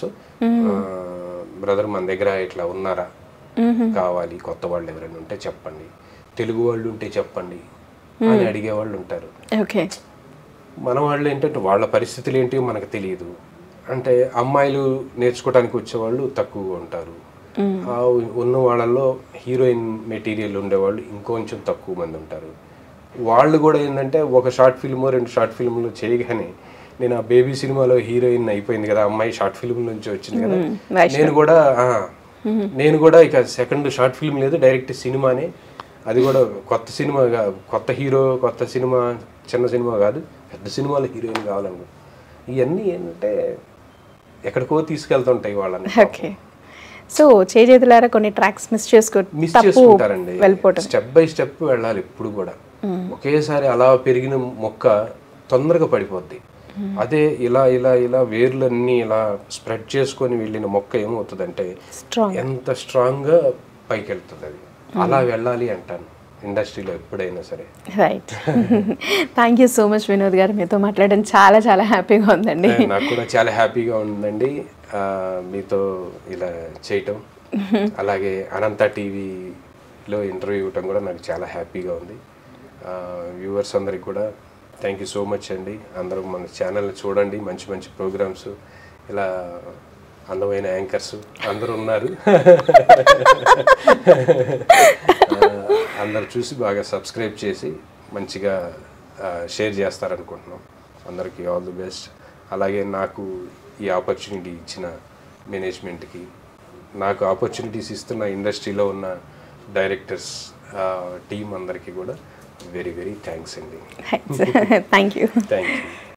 brother మన దగ్గర ఇట్లా ఉన్నారా కావాలి కొత్త వాళ్ళు ఎవరైనా ఉంటే చెప్పండి తెలుగు వాళ్ళు ఉంటే చెప్పండి అని అడిగే వాళ్ళు ఉంటారు ఓకే మన వాళ్ళు ఏంటంటే వాళ్ళ పరిస్థితులు ఏంటి మనకు తెలియదు అంటే అమ్మాయిలు నేర్చుకోవడానికి వచ్చేవాళ్ళు తక్కువగా ఉంటారు ఆ ఉన్న వాళ్ళల్లో హీరోయిన్ మెటీరియల్ ఉండేవాళ్ళు ఇంకొంచెం తక్కువ మంది ఉంటారు వాళ్ళు కూడా ఏంటంటే ఒక షార్ట్ ఫిల్మ్ రెండు షార్ట్ ఫిల్మ్లు చేయగానే నేను ఆ బేబీ సినిమాలో హీరోయిన్ అయిపోయింది కదా అమ్మాయి షార్ట్ ఫిల్మ్ నుంచి వచ్చింది కదా నేను కూడా ఆ, నేను కూడా ఇక సెకండ్ షార్ట్ ఫిల్మ్ లేదు డైరెక్ట్ సినిమానే అది కూడా కొత్త సినిమా కా- కొత్త హీరో కొత్త సినిమా చిన్న సినిమా కాదు పెద్ద సినిమాలో హీరోయిన్ కావాలను ఇవన్నీ ఏంటంటే ఎక్కడికో తీసుకెళ్తుంటాయి వాళ్ళని ఓకే సో చేజేతులారా కొన్ని ట్రాక్స్ మిస్ చేసుకో మిస్ తప్పు చేసుకుంటారండి వెళ్ళిపోవటం స్టెప్ బై స్టెప్ వెళ్ళాలి ఎప్పుడు కూడా ఒకేసారి అలా పెరిగిన మొక్క తొందరగా పడిపోద్ది అదే ఇలా ఇలా ఇలా వేర్లన్నీ ఇలా స్ప్రెడ్ చేసుకొని వెళ్ళిన మొక్క ఏమవుతుందంటే స్ట్రాంగ్ ఎంత స్ట్రాంగ్ గా పైకి వెళ్తుంది అది అలా వెళ్ళాలి అంటాను ఇండస్ట్రీలో ఎప్పుడైనా సరే right thank you so much Vinod గారు మీతో మాట్లాడడం చాలా చాలా హ్యాపీగా ఉందండి నాకు కూడా చాలా హ్యాపీగా ఉందండి ఆ, మీతో ఇలా చేయటం అలాగే అనంత టీవీలో ఇంటర్వ్యూ ఇవ్వటం కూడా నాకు చాలా హ్యాపీగా ఉంది వ్యూవర్స్ అందరికి కూడా థ్యాంక్ యూ సో మచ్ అండి అందరూ మన ఛానల్ చూడండి మంచి మంచి ప్రోగ్రామ్స్ ఇలా అందమైన యాంకర్స్ అందరూ ఉన్నారు ఆ, అందరు చూసి బాగా సబ్స్క్రైబ్ చేసి మంచిగా షేర్ చేస్తారనుకుంటున్నాం అందరికీ ఆల్ ది బెస్ట్ అలాగే నాకు ఈ ఆపర్చునిటీ ఇచ్చిన మేనేజ్మెంట్కి నాకు ఆపర్చునిటీస్ ఇస్తున్న ఇండస్ట్రీలో ఉన్న డైరెక్టర్స్ టీం అందరికీ కూడా వెరీ వెరీ థ్యాంక్స్ అండి థ్యాంక్ యూ థ్యాంక్ యూ